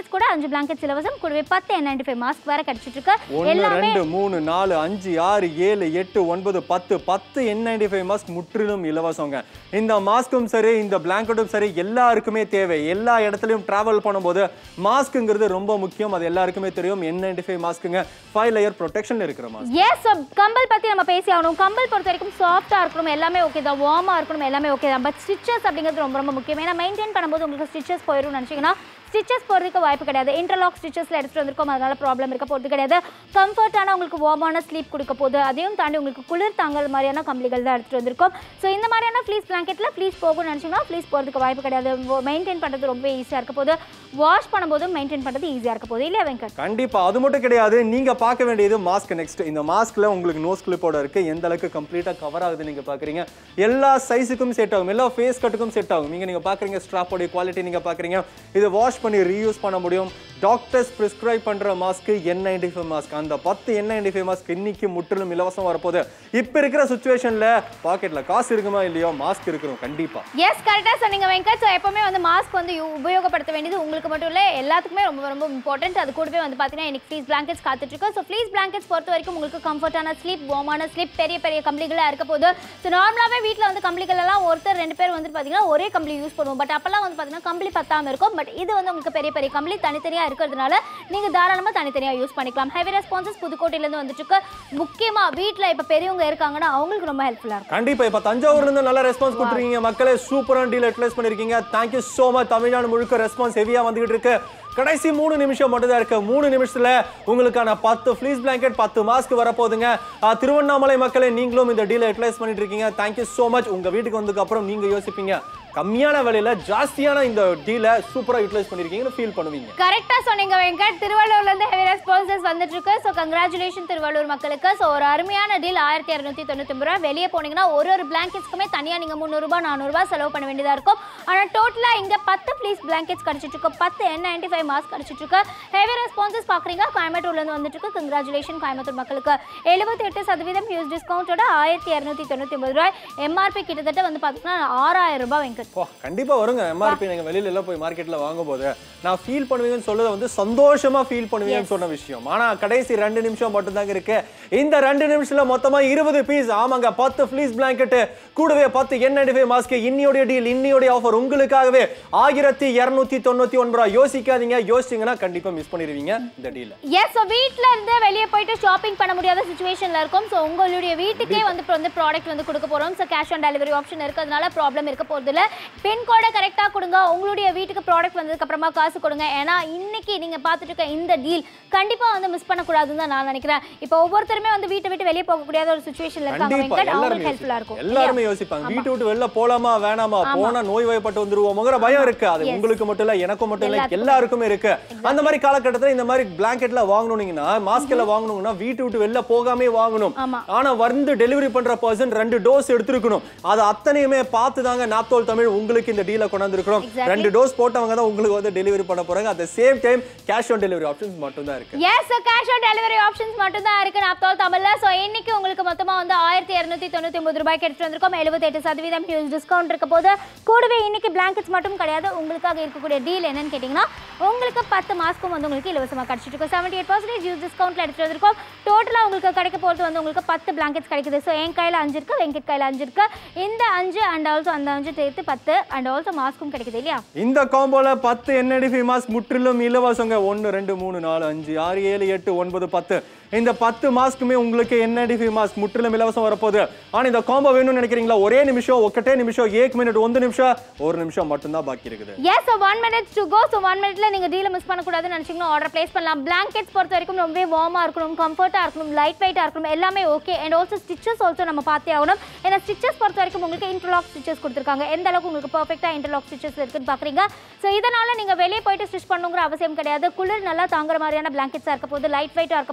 A: பிளாங்கெட்ஸ் இலவசம் கூடவே பத்து என் நைன்டி ஃபைவ் மாஸ்க் வேற கிடைச்சிட்டு இருக்கு
B: ஒன்று
A: எல்லாமே
B: ரெண்டு மூணு நாலு அஞ்சு ஆறு ஏழு எட்டு ஒன்பது பத்து பத்து என் நைன்டி ஃபைவ் மாஸ்க் முற்றிலும் இலவசங்க இந்த மாஸ்க்கும் சரி இந்த பிளாங்கெட்டும் சரி எல்லாருக்குமே தேவை எல்லா இடத்துலையும் டிராவல் பண்ணும்போது மாஸ்க்குங்கிறது ரொம்ப முக்கியம் அது எல்லாருக்குமே தெரியும் என் நைன்டி ஃபைவ் மாஸ்க்குங்க ஃபைவ் லேயர் ப்ரொடெக்ஷன் இருக்கிற மாஸ்க்
A: எஸ் கம்பல் பத்தி நம்ம பேசி ஆகணும் கம்பல் பொறுத்த வரைக்கும் சாஃப்டா இருக்கணும் எல்லாமே ஓகே தான் வார்மா இருக்கணும் எல்லாமே ஓகே தான் பட் ஸ்டிச்சஸ் அப்படிங்கிறது ரொம்ப ரொம்ப முக்கியம் ஏன்னா மெயின்டைன் பண்ணும்போது உங்களுக்கு ஸ்டிச்சஸ் போயிடும் நினச்சிங்கன்னா ஸ்டிச்சஸ் போகிறதுக்கு வாய்ப்பு கிடையாது இன்டர்லாக் ஸ்டிச்சஸ்ல எடுத்துட்டு வந்திருக்கோம் அதனால ப்ராப்ளம் இருக்க போகிறது கிடையாது கம்ஃபர்ட்டான உங்களுக்கு வார்மான ஸ்லீப் கொடுக்க போகுது அதையும் தாண்டி உங்களுக்கு குளிர் தாங்கல் மாதிரியான கம்பளிகள் தான் எடுத்துட்டு வந்திருக்கோம் ஸோ இந்த மாதிரியான ஃப்ளீஸ் பிளாங்கெட்டில் ஃப்ளீஸ் போகணும்னு நினச்சிங்கன்னா ஃப்ளீஸ் போகிறதுக்கு வாய்ப்பு கிடையாது மெயின்டைன் பண்ணுறது ரொம்ப ஈஸியாக இருக்க போது வாஷ் பண்ணும்போதும் மெயின்டைன் பண்ணுறது ஈஸியாக இருக்க போகுது இல்லையா வெங்கட்
B: கண்டிப்பா அது மட்டும் கிடையாது நீங்க பார்க்க வேண்டியது மாஸ்க் நெக்ஸ்ட் இந்த மாஸ்க்ல உங்களுக்கு நோஸ் கிளிப்போட இருக்கு எந்த அளவுக்கு கம்ப்ளீட்டா கவர் ஆகுது நீங்க பாக்குறீங்க எல்லா சைஸுக்கும் செட் ஆகும் எல்லா ஃபேஸ் கட்டுக்கும் செட் ஆகும் நீங்க நீங்க பாக்குறீங்க ஸ்ட்ராப்போட குவாலிட்டி நீங்க பாக்குறீங்க இதை வாஷ் பண்ணி ரீயூஸ் பண்ண முடியும் டாக்டர்ஸ் பிரிஸ்கிரைப் பண்ற mask N ninety five mask அந்த பத்து என் நைன்டி ஃபைவ் மாஸ்க் இன்னைக்கு முற்றிலும் இலவசம் வரப்போகுது இப்ப இருக்கிற சுச்சுவேஷன்ல பாக்கெட்ல காசு இருக்குமா இல்லையோ மாஸ்க் இருக்கணும் கண்டிப்பா
A: எஸ் கரெக்டாக சொன்னீங்க வெங்கட் ஸோ எப்பவுமே வந்து மாஸ்க் வந்து யூ- உபயோகப்படுத்த வேண்டியது உங்களுக்கு மட்டும் இல்லை எல்லாத்துக்குமே ரொம்ப ரொம்ப இம்பார்ட்டன்ட் அது கூடவே வந்து பார்த்தீங்கன்னா எனக்கு ஃப்ளீஸ் பிளாங்கெட்ஸ் காத்துட்டு இருக்கு ஸோ ஃப்ளீஸ் பிளாங்கெட்ஸ் பொறுத்த வரைக்கும் உங்களுக்கு கம்ஃபர்ட்டான ஸ்லீப் வார்மான ஸ்லீப் பெரிய பெரிய கம்பளிகளாக இருக்க போது ஸோ நார்மலாகவே வீட்டில் வந்து கம்பளிகள் எல்லாம் ஒருத்தர் ரெண்டு பேர் வந்து பார்த்தீங்கன்னா ஒரே கம்பளி யூஸ் பண்ணுவோம் பட் அப்போல்லாம் வந்து பார்த்தீங்கன்னா கம்பளி பத்தாம இருக்கும் பட் இது வந்து உங்களுக்கு பெரிய பெரிய கம்பளி தனித்தனியாக இருக்கிறதுனால நீங்கள் தாராளமாக தனித்தனியாக யூஸ் பண்ணிக்கலாம் ஹெவி ரெஸ்பான்சஸ் புதுக்கோட்டையிலேருந்து வந்துட்டு இருக்கு முக்கியமாக வீட்டில் இப்போ பெரியவங்க இருக்காங்கன்னா அவங்களுக்கு ரொம்ப ஹெல்ப்ஃபுல்லாக இருக்கும்
B: கண்டிப்பா இப்ப தஞ்சாவூர்ல இருந்து நல்ல ரெஸ்பான்ஸ் கொடுத்துருக்கீங்க மக்களே சூப்பரான டீல் யூட்டிலைஸ் பண்ணிருக்கீங்க தேங்க்யூ சோ மச் தமிழ்நாடு முழுக்க ரெஸ்பான்ஸ் ஹெவியா வந்துகிட்டு இருக்கு கடைசி மூணு நிமிஷம் மட்டும் தான் இருக்கு மூணு நிமிஷத்துல உங்களுக்கான பத்து ஃப்ளீஸ் பிளாங்கெட் பத்து மாஸ்க் வரப்போகுதுங்க ஆஹ், திருவண்ணாமலை மக்களே நீங்களும் இந்த டீலை யூட்டிலைஸ் பண்ணிட்டு இருக்கீங்க தேங்க்யூ சோ மச் உங்க வீட்டுக்கு வந்ததுக்கு அப்புறம் நீங்க யோசிப்பீங்க கம்மியான விலையில ஜாஸ்தியான இந்த டீலை சூப்பரா யூட்டிலைஸ் பண்ணிருக்கீங்கன்னு ஃபீல் பண்ணுவீங்க
A: கரெக்டா சொன்னீங்க வெங்கட் திருவள்ளூர்ல இருந்து ஹெவி ரெஸ்பான்சஸ் வந்துட்டு இருக்கு ஸோ கங்க்ராச்சுலேஷன் திருவள்ளூர் மக்களுக்கு ஸோ ஒரு அருமையான டீல் ஆயிரத்தி இரநூத்தி தொண்ணூத்தி ரூபா வெளியே போனீங்கன்னா ஒரு ஒரு பிளாங்கெட்ஸ்க்குமே தனியா நீங்க முந்நூறுபா நானூறுபா செலவு பண்ண வேண்டியதா இருக்கும் ஆனா டோட்டலா இங்க பத்து ப்ளீஸ் பிளாங்கெட்ஸ் கிடைச்சிட்டு இருக்கு பத்து என் நைன்டி ஃபைவ் மாஸ்க் கிடைச்சிட்டு இருக்கு ஹெவி ரெஸ்பான்சஸ் பாக்குறீங்க கோயம்புத்தூர்ல இருந்து வந்துட்டு இருக்கு கங்க்ராச்சுலேஷன் கோயம்புத்தூர் மக்களுக்கு எழுபத்தி எட்டு சதவீதம் ஹியூஸ் டிஸ்கவுண்டோட ஆயிரத்தி இரநூத்தி தொண்ணூத்தி ஒன்பது ரூபாய் எம்ஆர்பி கிட்டத்தட்ட வந்து பாத்தீங்கன்னா ஆறாயிரம் ரூபாய் வெங்கட்
B: ஓ கண்டிப்பா வருங்க எம்ஆர்பி நீங்க வெளியில எல்லாம் போய் மார்க்கெட்ல வாங்கும்போது நான் ஃபீல் பண்ணுவீங்கன்னு சொல்றது வந்து சந்தோஷமா ஃபீல் பண்ணுவீங்கன்னு சொன்ன விஷயம் ஆனா கடைசி ரெண்டு நிமிஷம் மட்டும் தாங்க இருக்கு இந்த ரெண்டு நிமிஷத்துல மொத்தமா இருபது பீஸ் ஆமாங்க பத்து ஃப்ளீஸ் பிளாங்கெட் கூடவே பத்து என் ஃபைவ் மாஸ்க் இன்னியோடைய டீல் இன்னியோடைய ஆஃபர் உங்களுக்காகவே ஆயிரத்தி இருநூத்தி தொண்ணூத்தி ஒன்பது ரூபா யோசிக்காதீங்க யோசிச்சீங்கன்னா கண்டிப்பா மிஸ் பண்ணிடுவீங்க இந்த டீல
A: எஸ் ஸோ வீட்ல இருந்து வெளியே போயிட்டு ஷாப்பிங் பண்ண முடியாத சுச்சுவேஷன்ல இருக்கும் ஸோ உங்களுடைய வீட்டுக்கே வந்து இப்போ வந்து ப்ராடக்ட் வந்து கொடுக்க போறோம் so cash on delivery option இருக்கிறதுனால ப்ராப்ளம் இருக்க போறது இல்ல பின்கோடை கரெக்டா கொடுங்க உங்களுடைய வீட்டுக்கு ப்ராடக்ட் வந்ததுக்கு அப்புறமா காசு கொடுங்க ஏன்னா இன்னைக்கு நீங்க பார்த்துட்டு இருக்க இந்த டீல் கண்டிப்பா வந்து மிஸ் பண்ணக்கூடாதுன்னு தான் நான் நினைக்கிறேன் இப்போ ஒவ்வொருத்தருமே வந்து வீட்டை விட்டு வெளியே போகக்கூடிய ஒரு சுச்சுவேஷன்ல இருக்காங்க
B: கண்டிப்பா
A: வெங்கட்
B: எல்லாருமே
A: அவங்களுக்கு ஹெல்ப்ஃபுல்லா இருக்கும்
B: யோசிப்பாங்க. எல்லாருமே யோசிப்பாங்க வீட்டு விட்டு வெளில போலாமா வேணாமா போனா நோய் வாய்ப்பட்டு வந்துருவோம்ங்கிற பயம் இருக்கு அது உங்களுக்கு மட்டும் இல்ல எனக்கும் மட்டும் இல்ல
A: எல்லாத்துக்கும்.
B: எல்லாருக்குமே இருக்கு அந்த மாதிரி காலகட்டத்துல இந்த மாதிரி பிளாங்கெட்ல வாங்கணும்னீங்கன்னா மாஸ்க்ல வாங்கணும்னா வீட்டு விட்டு வெளில போகாமே வாங்கணும்
A: ஆமா.
B: ஆனா வந்து டெலிவரி பண்ற பர்சன் ரெண்டு டோஸ் எடுத்திருக்கணும் அது அத்தனையுமே பார்த்து தாங்க நாப்தோல் தமிழ் உங்களுக்கு இந்த டீல கொண்டாந்துருக்கிறோம்
A: Exactly.
B: ரெண்டு டோஸ் போட்டவங்க தான் உங்களுக்கு வந்து டெலிவரி பண்ண போறாங்க at same time cash on delivery options மட்டும் தான் இருக்கு
A: yes cash on delivery options மட்டும் தான் இருக்கு நாப்தால் தமிழ்ல ஸோ இன்னைக்கு உங்களுக்கு மொத்தமா வந்து ஆயிரத்தி இரநூத்தி தொண்ணூத்தி ஒன்பது ரூபாய்க்கு எடுத்துட்டு வந்திருக்கோம் எழுபத்தெட்டு சதவீதம் ஹியூஸ் டிஸ்கவுண்ட் இருக்க போது கூடவே இன்னைக்கு பிளாங்கெட்ஸ் மட்டும் கிடையாது உங்களுக்காக இருக்கக்கூடிய டீல் என்னன்னு கேட்டிங்கன்னா உங்களுக்கு பத்து மாஸ்க்கும் வந்து உங்களுக்கு இலவசமாக கிடைச்சிட்டு இருக்கும் செவன்டி எயிட் பர்சன்டேஜ் யூஸ் டிஸ்கவுண்ட்ல எடுத்துட்டு வந்திருக்கோம் டோட்டலாக உங்களுக்கு கிடைக்க போகிறது வந்து உங்களுக்கு பத்து பிளாங்கெட்ஸ் கிடைக்குது ஸோ என் கையில் அஞ்சு இருக்கு வெங்கட் கையில் அஞ்சு இருக்கு இந்த அஞ்சு அண்ட் ஆல்சோ அந்த அஞ்சு சேர்த்து பத்து அண்ட் ஆல்சோ மாஸ்க்கும் கிடைக்குது இல்லையா
B: இந்த காம்போல பத்து என்எடிஃபி மாஸ்க் முற்றிலும் இலவசங்க ஒன்று ரெண்டு மூணு நாலு அஞ்சு ஆறு ஏழு எட்டு ஒன்பது பத்து இந்த பத்து மாஸ்க்குமே உங்களுக்கு என்எடிஃபி மாஸ்க் முற்றிலும் இலவசம் வரப்போகுது ஆனா இந்த காம்போ வேணும்னு நினைக்கிறீங்களா ஒரே நிமிஷம் ஒக்கட்டே நிமிஷம் ஏக் மினிட் ஒன்று நிமிஷம் ஒரு நிமிஷம் மட்டும்தான் பாக்கி இருக்குது
A: yes so one minutes to go so one மினிட்ல நீங்க டீலை மிஸ் பண்ணக்கூடாதுன்னு நினைச்சீங்கன்னா ஆர்டர் பிளேஸ் பண்ணலாம் பிளாங்கெட்ஸ் பொறுத்த வரைக்கும் ரொம்பவே வார்மாக இருக்கணும் கம்ஃபர்ட்டாக இருக்கணும் லைட் வெயிட்டாக இருக்கணும் எல்லாமே okay and also stitches also நம்ம பார்த்தே ஆகணும் ஏன்னா ஸ்டிச்சஸ் பொறுத்த வரைக்கும் உங்களுக்கு இன்டர்லாக் ஸ்டிச்சஸ் கொடுத்துருக்காங்க எந்த அளவுக்கு உங்களுக்கு பர்ஃபெக்டாக இன்டர்லாக் ஸ்டிச்சஸ் இருக்குன்னு பார்க்குறீங்க ஸோ இதனால நீங்க வெளியே போயிட்டு ஸ்டிச் பண்ணுங்கிற அவசியம் கிடையாது குளிர் நல்லா தாங்குற மாதிரியான பிளாங்கெட்ஸாக இருக்க போது லைட் வெயிட்டாக இருக்க போது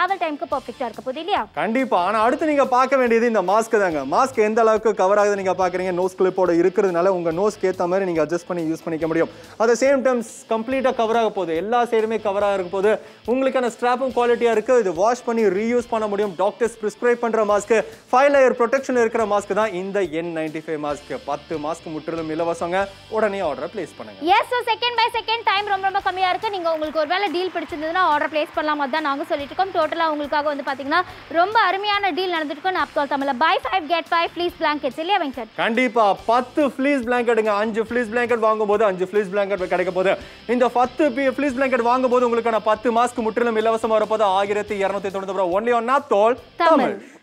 A: டிராவல் டைமுக்கு பர்ஃபெக்டா இருக்க போகுது இல்லையா
B: கண்டிப்பா ஆனா அடுத்து நீங்க பார்க்க வேண்டியது இந்த மாஸ்க் தாங்க மாஸ்க் எந்த அளவுக்கு கவர் ஆகுது நீங்க பாக்குறீங்க நோஸ் கிளிப்போட இருக்கிறதுனால உங்க நோஸ்க்கு ஏத்த மாதிரி நீங்க அட்ஜஸ்ட் பண்ணி யூஸ் பண்ணிக்க முடியும் அட் சேம் டைம் கம்ப்ளீட்டா கவர் ஆக போகுது எல்லா சைடுமே கவர் ஆக போது உங்களுக்கான ஸ்ட்ராப்பும் குவாலிட்டியா இருக்கு இது வாஷ் பண்ணி ரீயூஸ் பண்ண முடியும் டாக்டர்ஸ் பிரிஸ்கிரைப் பண்ற மாஸ்க் ஃபைவ் லேயர் ப்ரொடெக்ஷன் இருக்கிற மாஸ்க் தான் இந்த என் நைன்டி ஃபைவ் மாஸ்க் பத்து மாஸ்க் முற்றிலும் இலவசங்க உடனே ஆர்டர் பிளேஸ் பண்ணுங்க
A: yes so second by second time ரொம்ப ரொம்ப கம்மியாக இருக்குது நீங்கள் உங்களுக்கு ஒரு வேளை டீல் பிடிச்சிருந்ததுன்னா ஆர்டர் ப்ளேஸ் பண்ணலாம் அதான் நாங்கள் சொல்லிட்டு இருக்கோம் டோட்டலாக உங்களுக்காக வந்து பார்த்தீங்கன்னா ரொம்ப அருமையான டீல் நடந்துருக்கும் நாப்தோல் தமிழில் buy five get five fleece blankets இல்லையா வெங்கட்
B: கண்டிப்பா பத்து ஃப்ளீஸ் பிளாங்கெட்டுங்க அஞ்சு ஃப்ளீஸ் பிளாங்கெட் வாங்கும்போது அஞ்சு ஃப்ளீஸ் பிளாங்கெட் கிடைக்க போகுது இந்த பத்து ஃப்ளீஸ் பிளாங்கெட் வாங்கும்போது உங்களுக்கான பத்து மாஸ்க் முற்றிலும் இலவசமா வரப்போது ஆயிரத்தி இரநூத்தி தொண்ணூத்தி ஒன்லி ஒன் நாப் தோல்
A: தமிழ்.
B: தமிழ்